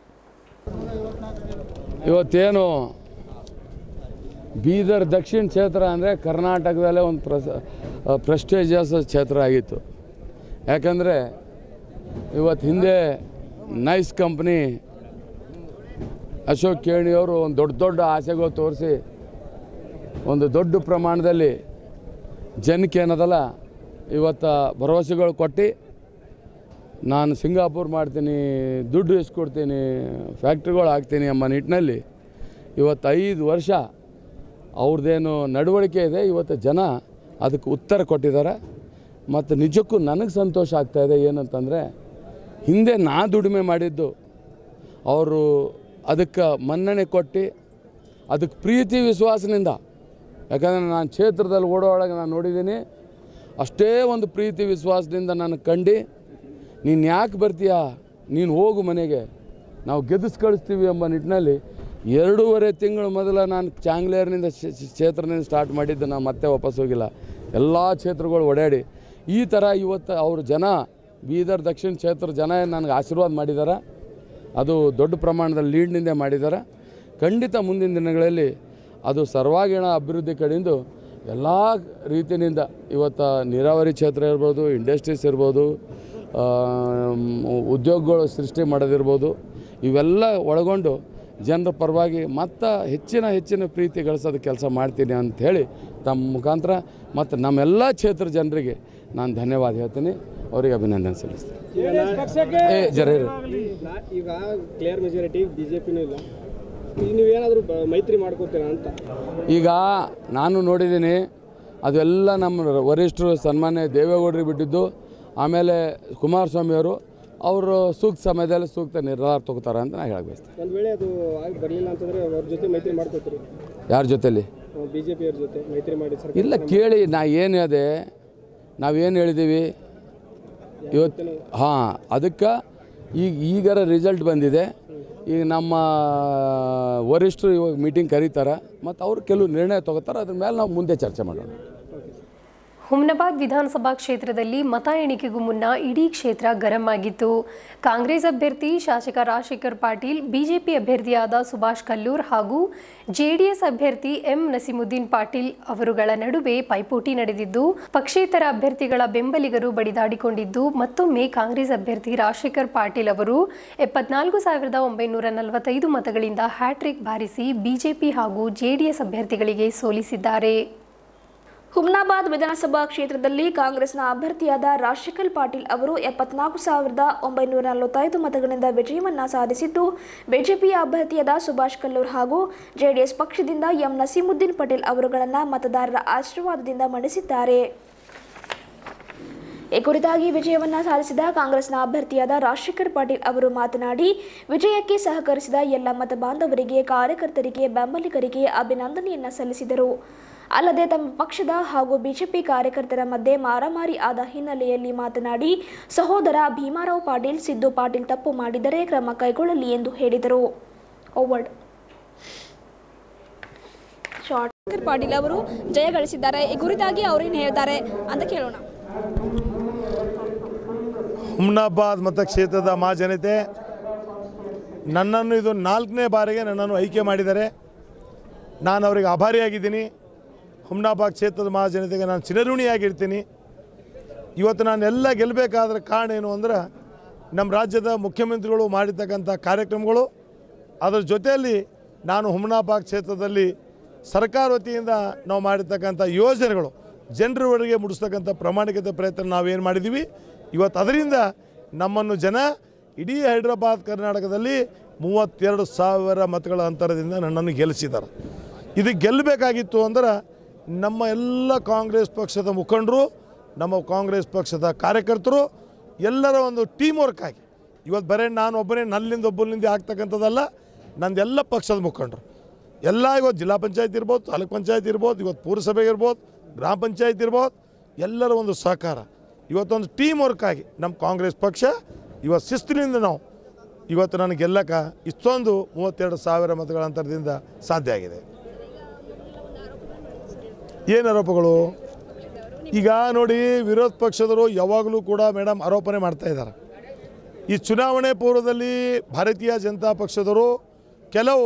[SPEAKER 9] ಇವತ್ತೇನು ಬೀದರ್ ದಕ್ಷಿಣ ಕ್ಷೇತ್ರ ಅಂದರೆ ಕರ್ನಾಟಕದಲ್ಲೇ ಒಂದು ಪ್ರಸ ಪ್ರೆಸ್ಟೇಜಿಯಸ್ ಕ್ಷೇತ್ರ ಆಗಿತ್ತು ಯಾಕಂದರೆ ಇವತ್ತು ಹಿಂದೆ ನೈಸ್ ಕಂಪ್ನಿ ಅಶೋಕ್ ಕೇಣಿಯವರು ಒಂದು ದೊಡ್ಡ ದೊಡ್ಡ ಆಸೆಗಳು ತೋರಿಸಿ ಒಂದು ದೊಡ್ಡ ಪ್ರಮಾಣದಲ್ಲಿ ಜನಕ್ಕೆ ಏನದಲ್ಲ ಇವತ್ತು ಭರವಸೆಗಳು ಕೊಟ್ಟು ನಾನು ಸಿಂಗಾಪುರ್ ಮಾಡ್ತೀನಿ ದುಡ್ಡು ಇಸ್ಕೊಡ್ತೀನಿ ಫ್ಯಾಕ್ಟ್ರಿಗಳು ಹಾಕ್ತೀನಿ ಎಂಬ ನಿಟ್ಟಿನಲ್ಲಿ ಇವತ್ತು ಐದು ವರ್ಷ ಅವ್ರದ್ದೇನು ನಡವಳಿಕೆ ಇದೆ ಇವತ್ತು ಜನ ಅದಕ್ಕೆ ಉತ್ತರ ಕೊಟ್ಟಿದ್ದಾರೆ ಮತ್ತು ನಿಜಕ್ಕೂ ನನಗೆ ಸಂತೋಷ ಆಗ್ತಾಯಿದೆ ಏನಂತಂದರೆ ಹಿಂದೆ ನಾ ದುಡಿಮೆ ಮಾಡಿದ್ದು ಅವರು ಅದಕ್ಕೆ ಮನ್ನಣೆ ಕೊಟ್ಟು ಅದಕ್ಕೆ ಪ್ರೀತಿ ವಿಶ್ವಾಸದಿಂದ ಯಾಕಂದರೆ ನಾನು ಕ್ಷೇತ್ರದಲ್ಲಿ ಓಡೋಳಗೆ ನಾನು ನೋಡಿದ್ದೀನಿ ಅಷ್ಟೇ ಒಂದು ಪ್ರೀತಿ ವಿಶ್ವಾಸದಿಂದ ನನಗೆ ಕಂಡು ನೀನು ಯಾಕೆ ಬರ್ತೀಯಾ ನೀನು ಹೋಗು ಮನೆಗೆ ನಾವು ಗೆದ್ದಿಸ್ ಕಳಿಸ್ತೀವಿ ಎಂಬ ನಿಟ್ಟಿನಲ್ಲಿ ಎರಡೂವರೆ ತಿಂಗಳು ಮೊದಲ ನಾನು ಚಾಂಗ್ಲೇರ್ನಿಂದ ಕ್ಷೇ- ಕ್ಷೇ- ಕ್ಷೇತ್ರದಿಂದ ಸ್ಟಾರ್ಟ್ ಮಾಡಿದ್ದು ನಾನು ಮತ್ತೆ ವಾಪಸ್ ಹೋಗಿಲ್ಲ ಎಲ್ಲ ಕ್ಷೇತ್ರಗಳು ಓಡಾಡಿ ಈ ಥರ ಇವತ್ತು ಅವ್ರ ಜನ ಬೀದರ್ ದಕ್ಷಿಣ ಕ್ಷೇತ್ರ ಜನ ಏನ್ ನನಗೆ ಆಶೀರ್ವಾದ ಮಾಡಿದ್ದಾರೆ ಅದು ದೊಡ್ಡ ಪ್ರಮಾಣದಲ್ಲಿ ಲೀಡ್ನಿಂದ ಮಾಡಿದ್ದಾರೆ ಖಂಡಿತ ಮುಂದಿನ ದಿನಗಳಲ್ಲಿ ಅದು ಸರ್ವಾಂಗೀಣ ಅಭಿವೃದ್ಧಿ ಕಡೆಯಿಂದ ಎಲ್ಲ ರೀತಿಯಿಂದ ಇವತ್ತು ನೀರಾವರಿ ಕ್ಷೇತ್ರ ಇರ್ಬೋದು ಇಂಡಸ್ಟ್ರೀಸ್ ಇರ್ಬೋದು ಆ, ಮ್, ಉದ್ಯೋಗಗಳು ಸೃಷ್ಟಿ ಮಾಡೋದಿರ್ಬೋದು ಇವೆಲ್ಲ ಒಳಗೊಂಡು ಜನರ ಪರವಾಗಿ ಮತ್ತು ಹೆಚ್ಚಿನ ಹೆಚ್ಚಿನ ಪ್ರೀತಿ ಗಳಿಸೋದು ಕೆಲಸ ಮಾಡ್ತೀನಿ ಅಂತ ಹೇಳಿ ತಮ್ಮ ಮುಖಾಂತರ ಮತ್ತು ನಮ್ಮೆಲ್ಲ ಕ್ಷೇತ್ರ ಜನರಿಗೆ ನಾನು ಧನ್ಯವಾದ ಹೇಳ್ತೀನಿ ಅವರಿಗೆ ಅಭಿನಂದನೆ ಸಲ್ಲಿಸ್ತೀನಿ ಏ ಜರ ಇರು.
[SPEAKER 5] ನಾ- ಈಗ ಕ್ಲಿಯರ್ ಮೆಜಾರಿಟಿ ಬಿ ಜೆ ಪಿನೂ ಇಲ್ಲ ಈಗ ನೀವೇನಾದರೂ ಮೈತ್ರಿ ಮಾಡ್ಕೋತೀರಾ ಅಂತ
[SPEAKER 9] ಈಗ ನಾನು ನೋಡಿದ್ದೀನಿ ಅದೆಲ್ಲ ನಮ್ಮ ವರಿಷ್ಠರು ಸನ್ಮಾನ್ಯ ದೇವೇಗೌಡರಿಗೆ ಬಿಟ್ಟಿದ್ದು ಆಮೇಲೆ ಕುಮಾರಸ್ವಾಮಿಯವರು ಅವರು ಸೂಕ್ತ ಸಮಯದಲ್ಲಿ ಸೂಕ್ತ ನಿರ್ಧಾರ ತಗೋತಾರೆ ಅಂತ ನಾನು ಹೇಳಕ್ ಬಯಸ್ತೀನಿ
[SPEAKER 5] ಒಂದು ವೇಳೆ ಅದು ಆಗಿ ಬರಲಿಲ್ಲ ಅಂತಂದ್ರೆ ಅವ್ರ ಜೊತೆ ಮೈತ್ರಿ ಮಾಡ್ಕೋತೀರಿ
[SPEAKER 9] ಯಾರ ಜೊತೆಲಿ
[SPEAKER 5] ಬಿ ಜೆ ಪಿಯವ್ರ ಜೊತೆ ಮೈತ್ರಿ ಮಾಡಿ ಸರ್ಕಾರ
[SPEAKER 9] ಇಲ್ಲ ಕೇಳಿ ನಾ ಏನು ಅದೇ ನಾವೇನು ಹೇಳಿದ್ದೀವಿ ಇವತ್ತು ಹಾಂ ಅದಕ್ಕೆ ಈಗ ಈಗರ ರಿಸಲ್ಟ್ ಬಂದಿದೆ ಈಗ ನಮ್ಮ ವರಿಷ್ಠರು ಇವಾಗ ಮೀಟಿಂಗ್ ಕರೀತಾರೆ ಮತ್ತು ಅವರು ಕೆಲವು ನಿರ್ಣಯ ತಗೋತಾರೆ ಅದ್ರ ಮೇಲೆ ನಾವು ಮುಂದೆ ಚರ್ಚೆ ಮಾಡೋಣ
[SPEAKER 1] ಹುಮ್ನಾಬಾದ್ ವಿಧಾನಸಭಾ ಕ್ಷೇತ್ರದಲ್ಲಿ ಮತ ಎಣಿಕೆಗೂ ಮುನ್ನ ಇಡೀ ಕ್ಷೇತ್ರ ಗರಂ ಆಗಿತ್ತು ಕಾಂಗ್ರೆಸ್ ಅಭ್ಯರ್ಥಿ ಶಾಸಕ ರಾಜಶೇಖರ್ ಪಾಟೀಲ್ ಬಿಜೆಪಿ ಅಭ್ಯರ್ಥಿಯಾದ ಸುಭಾಷ್ ಕಲ್ಲೂರ್ ಹಾಗೂ ಜೆಡಿಎಸ್ ಅಭ್ಯರ್ಥಿ ಎಂ ನಸೀಮುದ್ದೀನ್ ಪಾಟೀಲ್ ಅವರುಗಳ ನಡುವೆ ಪೈಪೋಟಿ ನಡೆದಿದ್ದು ಪಕ್ಷೇತರ ಅಭ್ಯರ್ಥಿಗಳ ಬೆಂಬಲಿಗರು ಬಡಿದಾಡಿಕೊಂಡಿದ್ದು ಮತ್ತೊಮ್ಮೆ ಕಾಂಗ್ರೆಸ್ ಅಭ್ಯರ್ಥಿ ರಾಜಶೇಖರ್ ಪಾಟೀಲ್ ಅವರು ಎಪ್ಪತ್ನಾಲ್ಕು ಸಾವಿರದ ಒಂಬೈನೂರ ನಲವತ್ತೈದು ಮತಗಳಿಂದ ಹ್ಯಾಟ್ರಿಕ್ ಬಾರಿಸಿ ಬಿಜೆಪಿ ಹಾಗೂ ಜೆಡಿಎಸ್ ಅಭ್ಯರ್ಥಿಗಳಿಗೆ ಸೋಲಿಸಿದ್ದಾರೆ
[SPEAKER 2] ಹುಮ್ನಾಬಾದ್ ವಿಧಾನಸಭಾ ಕ್ಷೇತ್ರದಲ್ಲಿ ಕಾಂಗ್ರೆಸ್ನ ಅಭ್ಯರ್ಥಿಯಾದ ರಾಜಶೇಖರ್ ಪಾಟೀಲ್ ಅವರು ಎಪ್ಪತ್ನಾಲ್ಕು ಸಾವಿರದ ಒಂಬೈನೂರ ನಲವತ್ತೈದು ಮತಗಳಿಂದ ವಿಜಯವನ್ನ ಸಾಧಿಸಿದ್ದು ಬಿಜೆಪಿಯ ಅಭ್ಯರ್ಥಿಯಾದ ಸುಭಾಷ್ ಕಲ್ಲೂರ್ ಹಾಗೂ ಜೆಡಿಎಸ್ ಪಕ್ಷದಿಂದ ಎಂ ನಸೀಮುದ್ದೀನ್ ಪಟೇಲ್ ಅವರುಗಳನ್ನು ಮತದಾರರ ಆಶೀರ್ವಾದದಿಂದ ಮಣಿಸಿದ್ದಾರೆ ಈ ಕುರಿತಾಗಿ ವಿಜಯವನ್ನ ಸಾಧಿಸಿದ ಕಾಂಗ್ರೆಸ್ನ ಅಭ್ಯರ್ಥಿಯಾದ ರಾಜಶೇಖರ್ ಪಾಟೀಲ್ ಅವರು ಮಾತನಾಡಿ ವಿಜಯಕ್ಕೆ ಸಹಕರಿಸಿದ ಎಲ್ಲ ಮತ ಬಾಂಧವರಿಗೆ ಕಾರ್ಯಕರ್ತರಿಗೆ ಬೆಂಬಲಿಗರಿಗೆ ಅಭಿನಂದನೆಯನ್ನ ಸಲ್ಲಿಸಿದರು ಅಲ್ಲದೆ ತಮ್ಮ ಪಕ್ಷದ ಹಾಗೂ ಬಿಜೆಪಿ ಕಾರ್ಯಕರ್ತರ ಮಧ್ಯೆ ಮಾರಾಮಾರಿ ಆದ ಹಿನ್ನೆಲೆಯಲ್ಲಿ ಮಾತನಾಡಿ ಸಹೋದರ ಭೀಮಾರಾವ್ ಪಾಟೀಲ್ ಸಿದ್ದು ಪಾಟೀಲ್ ತಪ್ಪು ಮಾಡಿದರೆ ಕ್ರಮ ಕೈಗೊಳ್ಳಲಿ ಎಂದು ಹೇಳಿದರು ಓವರ್ಡ್ ಶಾರ್ಟ್ ಪಾಟೀಲ್ ಅವರು ಜಯ ಗಳಿಸಿದ್ದಾರೆ ಈ ಕುರಿತಾಗಿ ಅವರೇನು ಹೇಳ್ತಾರೆ ಅಂತ ಕೇಳೋಣ
[SPEAKER 10] ಹುಮ್ನಾಬಾದ್ ಮತಕ್ಷೇತ್ರದ ಮಹಾಜನತೆ ನನ್ನನ್ನು ಇದು ನಾಲ್ಕನೇ ಬಾರಿಗೆ ನನ್ನನ್ನು ಆಯ್ಕೆ ಮಾಡಿದ್ದಾರೆ ನಾನು ಅವರಿಗೆ ಆಭಾರಿಯಾಗಿದ್ದೀನಿ ಹುಮ್ನಾಬಾದ್ ಕ್ಷೇತ್ರದ ಮಹಾಜನತೆಗೆ ನಾನು ಚಿರಋಣಿಯಾಗಿರ್ತೀನಿ ಇವತ್ತು ನಾನೆಲ್ಲ ಗೆಲ್ಲಬೇಕಾದ್ರೆ ಕಾರಣ ಏನು ಅಂದ್ರೆ ನಮ್ಮ ರಾಜ್ಯದ ಮುಖ್ಯಮಂತ್ರಿಗಳು ಮಾಡಿರ್ತಕ್ಕಂಥ ಕಾರ್ಯಕ್ರಮಗಳು ಅದರ ಜೊತೆಯಲ್ಲಿ ನಾನು ಹುಮ್ನಾಬಾದ್ ಕ್ಷೇತ್ರದಲ್ಲಿ ಸರ್ಕಾರ ವತಿಯಿಂದ ನಾವು ಮಾಡಿರ್ತಕ್ಕಂಥ ಯೋಜನೆಗಳು ಜನರವರೆಗೆ ಮುಡಿಸ್ತಕ್ಕಂಥ ಪ್ರಾಮಾಣಿಕತೆ ಪ್ರಯತ್ನ ನಾವೇನು ಮಾಡಿದ್ದೀವಿ ಇವತ್ತು ಅದರಿಂದ ನಮ್ಮನ್ನು ಜನ ಇಡೀ ಹೈದರಾಬಾದ್ ಕರ್ನಾಟಕದಲ್ಲಿ ಮೂವತ್ತೆರಡು ಸಾವಿರ ಮತಗಳ ಅಂತರದಿಂದ ನನ್ನನ್ನು ಗೆಲ್ಲಿಸಿದ್ದಾರೆ ಇದು ಗೆಲ್ಲಬೇಕಾಗಿತ್ತು ಅಂದ್ರೆ ನಮ್ಮ ಎಲ್ಲ ಕಾಂಗ್ರೆಸ್ ಪಕ್ಷದ ಮುಖಂಡರು ನಮ್ಮ ಕಾಂಗ್ರೆಸ್ ಪಕ್ಷದ ಕಾರ್ಯಕರ್ತರು ಎಲ್ಲರ ಒಂದು ಟೀಮ್ ವರ್ಕ್ ಆಗಿ ಇವತ್ತು ಬರೀ ನಾನು ಒಬ್ಬನೇ ನಲ್ಲಿಂದ ಒಬ್ಬನಿಂದ ಆಗ್ತಕ್ಕಂಥದ್ದಲ್ಲ ನಂದೆಲ್ಲ ಪಕ್ಷದ ಮುಖಂಡರು ಎಲ್ಲ ಇವತ್ತು ಜಿಲ್ಲಾ ಪಂಚಾಯತ್ ಇರ್ಬೋದು ತಾಲೂಕ್ ಪಂಚಾಯತ್ ಇರ್ಬೋದು ಇವತ್ತು ಪುರಸಭೆ ಇರ್ಬೋದು ಗ್ರಾಮ ಪಂಚಾಯತ್ ಇರ್ಬೋದು ಎಲ್ಲರ ಒಂದು ಸಹಕಾರ ಇವತ್ತೊಂದು ಟೀಮ್ ವರ್ಕ್ ಆಗಿ ನಮ್ಮ ಕಾಂಗ್ರೆಸ್ ಪಕ್ಷ ಇವತ್ತು ಶಿಸ್ತಿನಿಂದ ನಾವು ಇವತ್ತು ನನಗೆ ಗೆಲ್ಲಕ ಇಷ್ಟೊಂದು ಮೂವತ್ತೆರಡು ಸಾವಿರ ಮತಗಳ ಅಂತರದಿಂದ ಸಾಧ್ಯ ಆಗಿದೆ ಏನು ಆರೋಪಗಳು ಈಗ ನೋಡಿ ವಿರೋಧ ಪಕ್ಷದವರು ಯಾವಾಗಲೂ ಕೂಡ ಮೇಡಮ್ ಆರೋಪನೆ ಮಾಡ್ತಾ ಇದ್ದಾರೆ ಈ ಚುನಾವಣೆ ಪೂರ್ವದಲ್ಲಿ ಭಾರತೀಯ ಜನತಾ ಪಕ್ಷದವರು ಕೆಲವು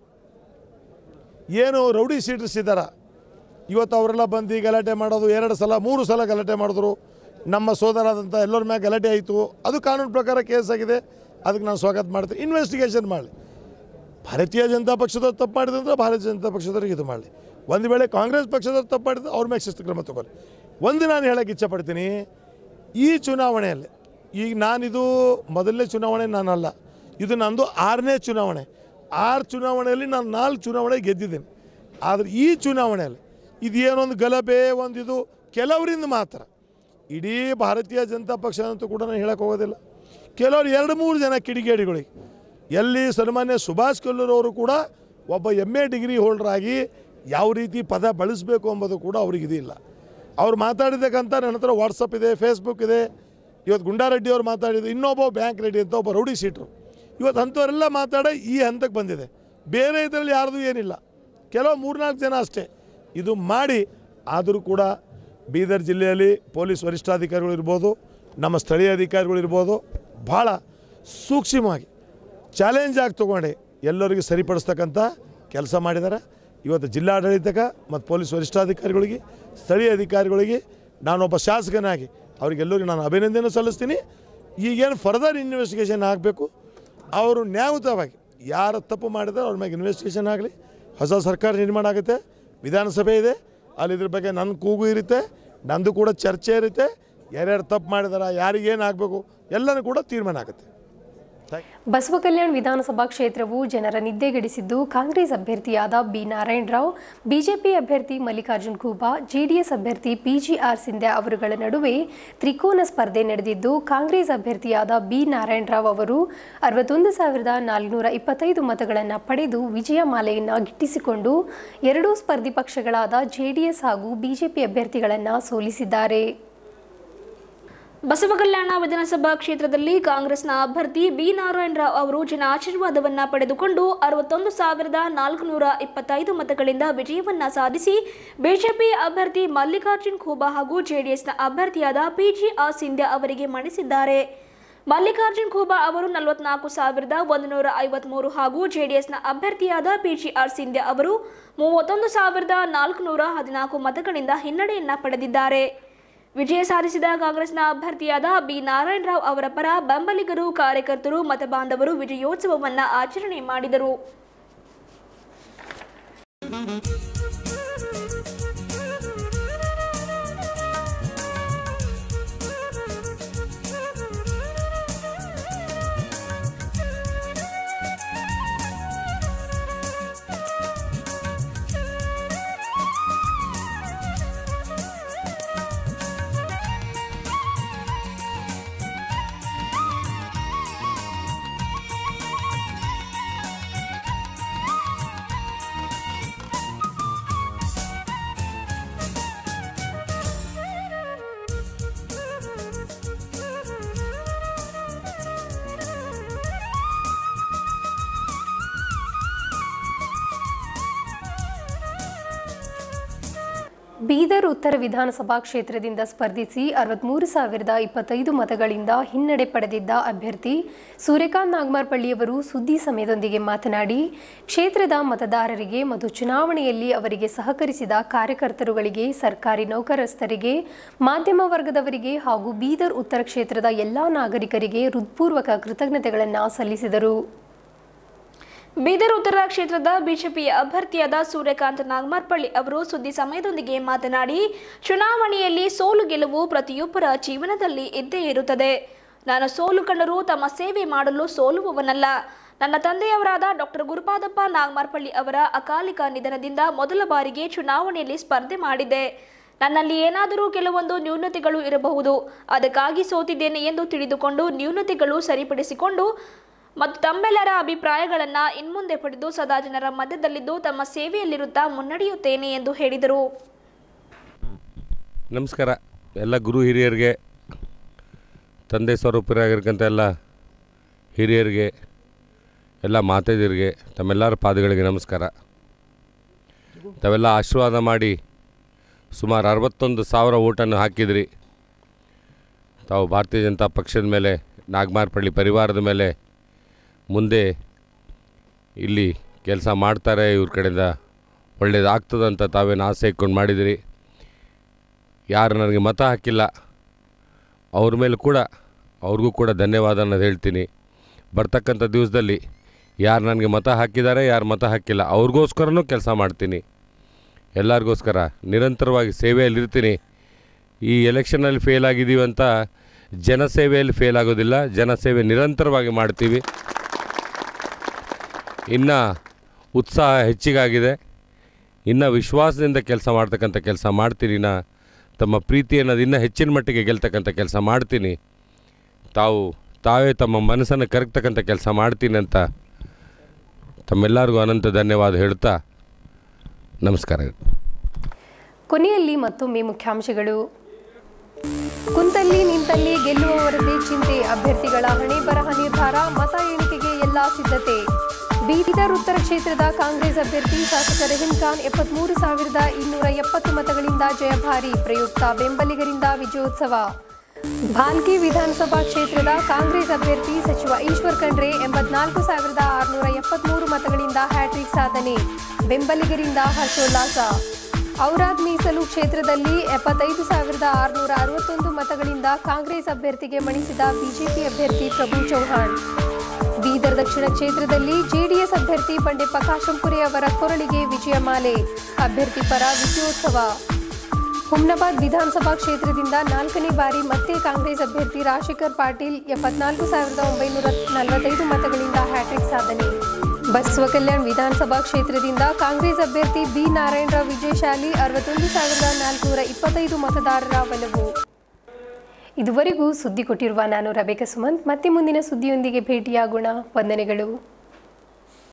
[SPEAKER 10] ಏನು ರೌಡಿ ಸೀಟರ್ಸ್ ಇದ್ದಾರೆ ಇವತ್ತು ಅವರೆಲ್ಲ ಬಂದು ಗಲಾಟೆ ಮಾಡೋದು ಎರಡು ಸಲ ಮೂರು ಸಲ ಗಲಾಟೆ ಮಾಡಿದ್ರು ನಮ್ಮ ಸೋದರಾದಂಥ ಎಲ್ಲರ ಮ್ಯಾಗ ಗಲಾಟೆ ಆಯಿತು ಅದು ಕಾನೂನು ಪ್ರಕಾರ ಕೇಸ್ ಆಗಿದೆ ಅದಕ್ಕೆ ನಾನು ಸ್ವಾಗತ ಮಾಡ್ತೀನಿ ಇನ್ವೆಸ್ಟಿಗೇಷನ್ ಮಾಡಲಿ ಭಾರತೀಯ ಜನತಾ ಪಕ್ಷದವ್ರು ತಪ್ಪು ಮಾಡಿದ್ರೆ ಅಂದ್ರೆ ಭಾರತೀಯ ಜನತಾ ಪಕ್ಷದವ್ರಿಗೆ ಇದು ಮಾಡಲಿ ಒಂದು ವೇಳೆ ಕಾಂಗ್ರೆಸ್ ಪಕ್ಷದವ್ರು ತಪ್ಪು ಮಾಡಿದ್ರೆ ಅವ್ರ ಮ್ಯಾಗ ಶಿಸ್ತು ಕ್ರಮ ತಗೊಳ್ಳಿ ಒಂದು ನಾನು ಹೇಳಕ್ಕೆ ಇಚ್ಛಪಡ್ತೀನಿ ಈ ಚುನಾವಣೆಯಲ್ಲಿ ಈಗ ನಾನಿದು ಮೊದಲನೇ ಚುನಾವಣೆ ನಾನಲ್ಲ ಇದು ನಂದು ಆರನೇ ಚುನಾವಣೆ ಆರು ಚುನಾವಣೆಯಲ್ಲಿ ನಾನು ನಾಲ್ಕು ಚುನಾವಣೆ ಗೆದ್ದಿದ್ದೀನಿ ಆದರೆ ಈ ಚುನಾವಣೆಯಲ್ಲಿ ಇದೇನೊಂದು ಗಲಭೆ ಒಂದು ಇದು ಕೆಲವರಿಂದ ಮಾತ್ರ ಇಡೀ ಭಾರತೀಯ ಜನತಾ ಪಕ್ಷ ಅಂತೂ ಕೂಡ ನಾನು ಹೇಳಕ್ಕೆ ಹೋಗೋದಿಲ್ಲ ಕೆಲವರು ಎರಡು ಮೂರು ಜನ ಕಿಡಿಗೇಡಿಗಳಿಗೆ ಎಲ್ಲಿ ಸನ್ಮಾನ್ಯ ಸುಭಾಷ್ ಕಲ್ಲೂರ್ ಅವರು ಕೂಡ ಒಬ್ಬ ಎಮ್ ಎ ಡಿಗ್ರಿ ಹೋಲ್ಡರ್ ಆಗಿ ಯಾವ ರೀತಿ ಪದ ಬಳಸಬೇಕು ಎಂಬುದು ಕೂಡ ಅವ್ರಿಗೆ ಇದಿಲ್ಲ ಅವ್ರು ಮಾತಾಡಿದ್ದಕ್ಕಂತ ನನ್ನ ಹತ್ರ ವಾಟ್ಸಪ್ ಇದೆ ಫೇಸ್ಬುಕ್ ಇದೆ ಇವತ್ತು ಗುಂಡಾರೆಡ್ಡಿ ಅವ್ರು ಮಾತಾಡಿದ್ದು ಇನ್ನೊಬ್ಬ ಬ್ಯಾಂಕ್ ರೆಡ್ಡಿ ಅಂತ ಒಬ್ಬ ರೌಡಿ ಸೀಟ್ರು ಇವತ್ತು ಅಂಥವರೆಲ್ಲ ಮಾತಾಡ ಈ ಹಂತಕ್ಕೆ ಬಂದಿದೆ ಬೇರೆ ಇದರಲ್ಲಿ ಯಾರ್ದು ಏನಿಲ್ಲ ಕೆಲವು ಮೂರ್ನಾಲ್ಕು ಜನ ಅಷ್ಟೇ ಇದು ಮಾಡಿ ಆದರೂ ಕೂಡ ಬೀದರ್ ಜಿಲ್ಲೆಯಲ್ಲಿ ಪೊಲೀಸ್ ವರಿಷ್ಠಾಧಿಕಾರಿಗಳು ಇರ್ಬೋದು ನಮ್ಮ ಸ್ಥಳೀಯ ಅಧಿಕಾರಿಗಳು ಇರ್ಬೋದು ಭಾಳ ಸೂಕ್ಷ್ಮವಾಗಿ ಚಾಲೆಂಜ್ ಆಗಿ ತೊಗೊಂಡು ಎಲ್ಲರಿಗೂ ಸರಿಪಡಿಸ್ತಕ್ಕಂಥ ಕೆಲಸ ಮಾಡಿದ್ದಾರೆ ಇವತ್ತು ಜಿಲ್ಲಾಡಳಿತಕ್ಕೆ ಮತ್ತು ಪೊಲೀಸ್ ವರಿಷ್ಠಾಧಿಕಾರಿಗಳಿಗೆ ಸ್ಥಳೀಯ ಅಧಿಕಾರಿಗಳಿಗೆ ನಾನೊಬ್ಬ ಶಾಸಕನಾಗಿ ಅವರಿಗೆಲ್ಲರಿಗೂ ನಾನು ಅಭಿನಂದನೆ ಸಲ್ಲಿಸ್ತೀನಿ ಈಗೇನು ಫರ್ದರ್ ಇನ್ವೆಸ್ಟಿಗೇಷನ್ ಆಗಬೇಕು ಅವರು ನ್ಯಾಯಯುತವಾಗಿ ಯಾರು ತಪ್ಪು ಮಾಡಿದ್ರೆ ಅವ್ರ ಮೇಲೆ ಇನ್ವೆಸ್ಟಿಗೇಷನ್ ಆಗಲಿ ಹೊಸ ಸರ್ಕಾರ ನಿರ್ಮಾಣ ಆಗುತ್ತೆ ವಿಧಾನಸಭೆ ಇದೆ ಅಲ್ಲಿ ಇದ್ರ ಬಗ್ಗೆ ನನ್ನ ಕೂಗು ಇರುತ್ತೆ ನಂದು ಕೂಡ ಚರ್ಚೆ ಇರುತ್ತೆ ಯಾರ್ಯಾರು ತಪ್ಪು ಮಾಡಿದಾರ ಯಾರಿಗೇನು ಆಗಬೇಕು ಎಲ್ಲನೂ ಕೂಡ ತೀರ್ಮಾನ ಆಗುತ್ತೆ
[SPEAKER 1] ಬಸವ ಕಲ್ಯಾಣ್ ವಿಧಾನಸಭಾ ಕ್ಷೇತ್ರವು ಜನರ ನಿದ್ದೆಗೆಡಿಸಿದ್ದು ಕಾಂಗ್ರೆಸ್ ಅಭ್ಯರ್ಥಿಯಾದ ಬಿ ನಾರಾಯಣರಾವ್ ಬಿಜೆಪಿ ಅಭ್ಯರ್ಥಿ ಮಲ್ಲಿಕಾರ್ಜುನ್ ಖೂಬಾ ಜೆಡಿಎಸ್ ಅಭ್ಯರ್ಥಿ ಪಿಜಿಆರ್ ಸಿಂಧ್ಯಾ ಅವರುಗಳ ನಡುವೆ ತ್ರಿಕೋನ ಸ್ಪರ್ಧೆ ನಡೆದಿದ್ದು ಕಾಂಗ್ರೆಸ್ ಅಭ್ಯರ್ಥಿಯಾದ ಬಿ ನಾರಾಯಣರಾವ್ ಅವರು ಅರವತ್ತೊಂದು ಸಾವಿರದ ನಾಲ್ಕುನೂರ ಇಪ್ಪತ್ತೈದು ಮತಗಳನ್ನು ಪಡೆದು ವಿಜಯ ಮಾಲೆಯನ್ನು ಗಿಟ್ಟಿಸಿಕೊಂಡು ಎರಡೂ ಸ್ಪರ್ಧಿ ಪಕ್ಷಗಳಾದ ಜೆಡಿಎಸ್ ಹಾಗೂ ಬಿಜೆಪಿ ಅಭ್ಯರ್ಥಿಗಳನ್ನು ಸೋಲಿಸಿದ್ದಾರೆ
[SPEAKER 2] ಬಸವಕಲ್ಯಾಣ ವಿಧಾನಸಭಾ ಕ್ಷೇತ್ರದಲ್ಲಿ ಕಾಂಗ್ರೆಸ್ನ ಅಭ್ಯರ್ಥಿ ಬಿ ನಾರಾಯಣರಾವ್ ಅವರು ಜನ ಆಶೀರ್ವಾದವನ್ನ ಪಡೆದುಕೊಂಡು ಅರವತ್ತೊಂದು ಸಾವಿರದ ನಾಲ್ಕುನೂರ ಇಪ್ಪತ್ತೈದು ಮತಗಳಿಂದ ವಿಜಯವನ್ನ ಸಾಧಿಸಿ ಬಿಜೆಪಿ ಅಭ್ಯರ್ಥಿ ಮಲ್ಲಿಕಾರ್ಜುನ್ ಖೂಬಾ ಹಾಗೂ ಜೆಡಿಎಸ್ನ ಅಭ್ಯರ್ಥಿಯಾದ ಪಿಜಿ ಆರ್ ಸಿಂಧ್ಯಾ ಅವರಿಗೆ ಮಣಿಸಿದ್ದಾರೆ ಮಲ್ಲಿಕಾರ್ಜುನ್ ಖೂಬಾ ಅವರು ನಲವತ್ನಾಲ್ಕು ಸಾವಿರದ ಒಂದು ನೂರ ಐವತ್ಮೂರು ಹಾಗೂ ಜೆಡಿಎಸ್ನ ಅಭ್ಯರ್ಥಿಯಾದ ಪಿಜಿಆರ್ ಸಿಂಧ್ಯಾ ಅವರು ಮೂವತ್ತೊಂದು ಸಾವಿರದ ನಾಲ್ಕುನೂರ ಹದಿನಾಲ್ಕು ಮತಗಳಿಂದ ಹಿನ್ನಡೆಯನ್ನ ಪಡೆದಿದ್ದಾರೆ ವಿಜಯ ಸಾಧಿಸಿದ ಕಾಂಗ್ರೆಸ್ನ ಅಭ್ಯರ್ಥಿಯಾದ ಬಿ ನಾರಾಯಣರಾವ್ ಅವರ ಪರ ಬೆಂಬಲಿಗರು ಕಾರ್ಯಕರ್ತರು ಮತಬಾಂಧವರು ವಿಜಯೋತ್ಸವವನ್ನ ಆಚರಣೆ ಮಾಡಿದರು
[SPEAKER 1] ಬೀದರ್ ಉತ್ತರ ವಿಧಾನಸಭಾ ಕ್ಷೇತ್ರದಿಂದ ಸ್ಪರ್ಧಿಸಿ ಅರವತ್ಮೂರು ಸಾವಿರದ ಇಪ್ಪತ್ತೈದು ಮತಗಳಿಂದ ಹಿನ್ನಡೆ ಪಡೆದಿದ್ದ ಅಭ್ಯರ್ಥಿ ಸೂರ್ಯಕಾಂತ್ ನಾಗಮಾರ್ಪಳ್ಳಿಯವರು ಸುದ್ದಿ ಸಮಯದೊಂದಿಗೆ ಮಾತನಾಡಿ ಕ್ಷೇತ್ರದ ಮತದಾರರಿಗೆ ಮತ್ತು ಚುನಾವಣೆಯಲ್ಲಿ ಅವರಿಗೆ ಸಹಕರಿಸಿದ ಕಾರ್ಯಕರ್ತರುಗಳಿಗೆ ಸರ್ಕಾರಿ ನೌಕರಸ್ಥರಿಗೆ ಮಾಧ್ಯಮ ವರ್ಗದವರಿಗೆ ಹಾಗೂ ಬೀದರ್ ಉತ್ತರ ಕ್ಷೇತ್ರದ ಎಲ್ಲ ನಾಗರಿಕರಿಗೆ ಹೃತ್ಪೂರ್ವಕ ಕೃತಜ್ಞತೆಗಳನ್ನು ಸಲ್ಲಿಸಿದರು
[SPEAKER 2] ಬೀದರ್ ಉತ್ತರ ಕ್ಷೇತ್ರದ ಬಿಜೆಪಿಯ ಅಭ್ಯರ್ಥಿಯಾದ ಸೂರ್ಯಕಾಂತ್ ನಾಗಮಾರ್ಪಳ್ಳಿ ಅವರು ಸುದ್ದಿ ಸಮಯದೊಂದಿಗೆ ಮಾತನಾಡಿ ಚುನಾವಣೆಯಲ್ಲಿ ಸೋಲು ಗೆಲುವು ಪ್ರತಿಯೊಬ್ಬರ ಜೀವನದಲ್ಲಿ ಇದ್ದೇ ಇರುತ್ತದೆ ನಾನು ಸೋಲು ಕಂಡರೂ ತಮ್ಮ ಸೇವೆ ಮಾಡಲು ಸೋಲುವವನಲ್ಲ ನನ್ನ ತಂದೆಯವರಾದ ಡಾಕ್ಟರ್ ಗುರುಪಾದಪ್ಪ ನಾಗಮಾರ್ಪಳ್ಳಿ ಅವರ ಅಕಾಲಿಕ ನಿಧನದಿಂದ ಮೊದಲ ಬಾರಿಗೆ ಚುನಾವಣೆಯಲ್ಲಿ ಸ್ಪರ್ಧೆ ಮಾಡಿದೆ ನನ್ನಲ್ಲಿ ಏನಾದರೂ ಕೆಲವೊಂದು ನ್ಯೂನತೆಗಳು ಇರಬಹುದು ಅದಕ್ಕಾಗಿ ಸೋತಿದ್ದೇನೆ ಎಂದು ತಿಳಿದುಕೊಂಡು ನ್ಯೂನತೆಗಳು ಸರಿಪಡಿಸಿಕೊಂಡು ಮತ್ತು ತಮ್ಮೆಲ್ಲರ ಅಭಿಪ್ರಾಯಗಳನ್ನು ಇನ್ಮುಂದೆ ಪಡೆದು ಸದಾ ಜನರ ಮಧ್ಯದಲ್ಲಿದ್ದು ತಮ್ಮ ಸೇವೆಯಲ್ಲಿರುತ್ತಾ ಮುನ್ನಡೆಯುತ್ತೇನೆ ಎಂದು ಹೇಳಿದರು
[SPEAKER 11] ನಮಸ್ಕಾರ ಎಲ್ಲ ಗುರು ಹಿರಿಯರಿಗೆ ತಂದೆ ಸ್ವರೂಪರಾಗಿರ್ತಕ್ಕಂಥ ಎಲ್ಲ ಹಿರಿಯರಿಗೆ ಎಲ್ಲ ಮಾತೆದಿರಿಗೆ ತಮ್ಮೆಲ್ಲರ ಪಾದಗಳಿಗೆ ನಮಸ್ಕಾರ ತಾವೆಲ್ಲ ಆಶೀರ್ವಾದ ಮಾಡಿ ಸುಮಾರು ಅರವತ್ತೊಂದು ಸಾವಿರ ಓಟನ್ನು ಹಾಕಿದ್ರಿ ತಾವು ಭಾರತೀಯ ಜನತಾ ಪಕ್ಷದ ಮೇಲೆ ನಾಗಮಾರ್ಪಳ್ಳಿ ಪರಿವಾರದ ಮೇಲೆ ಮುಂದೆ ಇಲ್ಲಿ ಕೆಲಸ ಮಾಡ್ತಾರೆ ಇವ್ರ ಕಡೆಯಿಂದ ಒಳ್ಳೇದಾಗ್ತದಂತ ತಾವೇನು ಆಸೆ ಇಟ್ಕೊಂಡು ಮಾಡಿದಿರಿ ಯಾರು ನನಗೆ ಮತ ಹಾಕಿಲ್ಲ ಅವ್ರ ಮೇಲೆ ಕೂಡ ಅವ್ರಿಗೂ ಕೂಡ ಧನ್ಯವಾದ ಅನ್ನೋದು ಹೇಳ್ತೀನಿ ಬರ್ತಕ್ಕಂಥ ದಿವಸದಲ್ಲಿ ಯಾರು ನನಗೆ ಮತ ಹಾಕಿದ್ದಾರೆ ಯಾರು ಮತ ಹಾಕಿಲ್ಲ ಅವ್ರಿಗೋಸ್ಕರನೂ ಕೆಲಸ ಮಾಡ್ತೀನಿ ಎಲ್ಲರಿಗೋಸ್ಕರ ನಿರಂತರವಾಗಿ ಸೇವೆಯಲ್ಲಿರ್ತೀನಿ ಈ ಎಲೆಕ್ಷನಲ್ಲಿ ಫೇಲ್ ಆಗಿದ್ದೀವಿ ಅಂತ ಜನಸೇವೆಯಲ್ಲಿ ಫೇಲ್ ಆಗೋದಿಲ್ಲ ಜನಸೇವೆ ನಿರಂತರವಾಗಿ ಮಾಡ್ತೀವಿ ಇನ್ನು ಉತ್ಸಾಹ ಹೆಚ್ಚಿಗಾಗಿದೆ ಇನ್ನು ವಿಶ್ವಾಸದಿಂದ ಕೆಲಸ ಮಾಡ್ತಕ್ಕಂಥ ಕೆಲಸ ಮಾಡ್ತೀನಿ ನಾ ತಮ್ಮ ಪ್ರೀತಿ ಅನ್ನೋದು ಇನ್ನೂ ಹೆಚ್ಚಿನ ಮಟ್ಟಿಗೆ ಗೆಲ್ತಕ್ಕಂಥ ಕೆಲಸ ಮಾಡ್ತೀನಿ ತಾವು ತಾವೇ ತಮ್ಮ ಮನಸ್ಸನ್ನು ಕರಗ್ತಕ್ಕಂಥ ಕೆಲಸ ಮಾಡ್ತೀನಿ ಅಂತ ತಮ್ಮೆಲ್ಲರಿಗೂ ಅನಂತ ಧನ್ಯವಾದ ಹೇಳ್ತಾ ನಮಸ್ಕಾರ
[SPEAKER 1] ಕೊನೆಯಲ್ಲಿ ಮತ್ತೊಮ್ಮೆ ಮುಖ್ಯಾಂಶಗಳು ಕುಂತಲ್ಲಿ ನಿಂತಲ್ಲಿ ಗೆಲ್ಲುವವರದೇ ಚಿಂತೆ ಅಭ್ಯರ್ಥಿಗಳ ಹಣೆ ಬರಹ ನಿರ್ಧಾರ ಮತ ಎಣಿಕೆಗೆ ಎಲ್ಲಾ ಸಿದ್ಧತೆ ಬೀದರ್ ಉತ್ತರ ಕ್ಷೇತ್ರದ ಕಾಂಗ್ರೆಸ್ ಅಭ್ಯರ್ಥಿ ಶಾಸಕ ರೆಹಿನ್ ಖಾನ್ ಎಪ್ಪತ್ಮೂರು ಸಾವಿರದ ಇನ್ನೂರ ಎಪ್ಪತ್ತು ಮತಗಳಿಂದ ಜಯಭಾರಿ ಪ್ರಯುಕ್ತ ಬೆಂಬಲಿಗರಿಂದ ವಿಜಯೋತ್ಸವ ಭಾಲ್ಕಿ ವಿಧಾನಸಭಾ ಕ್ಷೇತ್ರದ ಕಾಂಗ್ರೆಸ್ ಅಭ್ಯರ್ಥಿ ಸಚಿವ ಈಶ್ವರ್ ಖಂಡ್ರೆ ಎಂಬತ್ನಾಲ್ಕು ಸಾವಿರದ ಆರುನೂರ ಎಪ್ಪತ್ಮೂರು ಮತಗಳಿಂದ ಹ್ಯಾಟ್ರಿಕ್ ಸಾಧನೆ ಬೆಂಬಲಿಗರಿಂದ ಹರ್ಷೋಲ್ಲಾಸ ಔರಾದ್ ಮೀಸಲು ಕ್ಷೇತ್ರದಲ್ಲಿ ಎಪ್ಪತ್ತೈದು ಸಾವಿರದ ಆರುನೂರ ಅರವತ್ತೊಂದು ಮತಗಳಿಂದ ಕಾಂಗ್ರೆಸ್ ಅಭ್ಯರ್ಥಿಗೆ ಮಣಿಸಿದ ಬಿಜೆಪಿ ಅಭ್ಯರ್ಥಿ ಪ್ರಭು ಚೌಹಾಣ್ ಬೀದರ್ ದಕ್ಷಿಣ ಕ್ಷೇತ್ರದಲ್ಲಿ ಜೆಡಿಎಸ್ ಅಭ್ಯರ್ಥಿ ಬಂಡೆಪ್ಪ ಕಾಶಂಪುರಿ ಅವರ ಕೊರಳಿಗೆ ವಿಜಯಮಾಲೆ ಅಭ್ಯರ್ಥಿ ಪರ ವಿಜಯೋತ್ಸವ ಹುಮ್ನಾಬಾದ್ ವಿಧಾನಸಭಾ ಕ್ಷೇತ್ರದಿಂದ ನಾಲ್ಕನೇ ಬಾರಿ ಮತ್ತೆ ಕಾಂಗ್ರೆಸ್ ಅಭ್ಯರ್ಥಿ ರಾಜಶೇಖರ್ ಪಾಟೀಲ್ ಎಪ್ಪತ್ನಾಲ್ಕು ಸಾವಿರದ ಒಂಬೈನೂರ ನಲವತ್ತೈದು ಮತಗಳಿಂದ ಹ್ಯಾಟ್ರಿಕ್ ಸಾಧನೆ ಬಸವ ಕಲ್ಯಾಣ್ ವಿಧಾನಸಭಾ ಕ್ಷೇತ್ರದಿಂದ ಕಾಂಗ್ರೆಸ್ ಅಭ್ಯರ್ಥಿ ಬಿ ನಾರಾಯಣರಾವ್ ವಿಜಯಶಾಲಿ ಅರವತ್ತೊಂದು ಸಾವಿರದ ನಾಲ್ಕುನೂರ ಇಪ್ಪತ್ತೈದು ಮತದಾರರ ಒಲವು ಇದುವರೆಗೂ ಸುದ್ದಿ ಕೊಟ್ಟಿರುವ ನಾನು ರಬೇಕ ಸುಮಂತ್ ಮತ್ತೆ ಮುಂದಿನ ಸುದ್ದಿಯೊಂದಿಗೆ ಭೇಟಿಯಾಗೋಣ ವಂದನೆಗಳು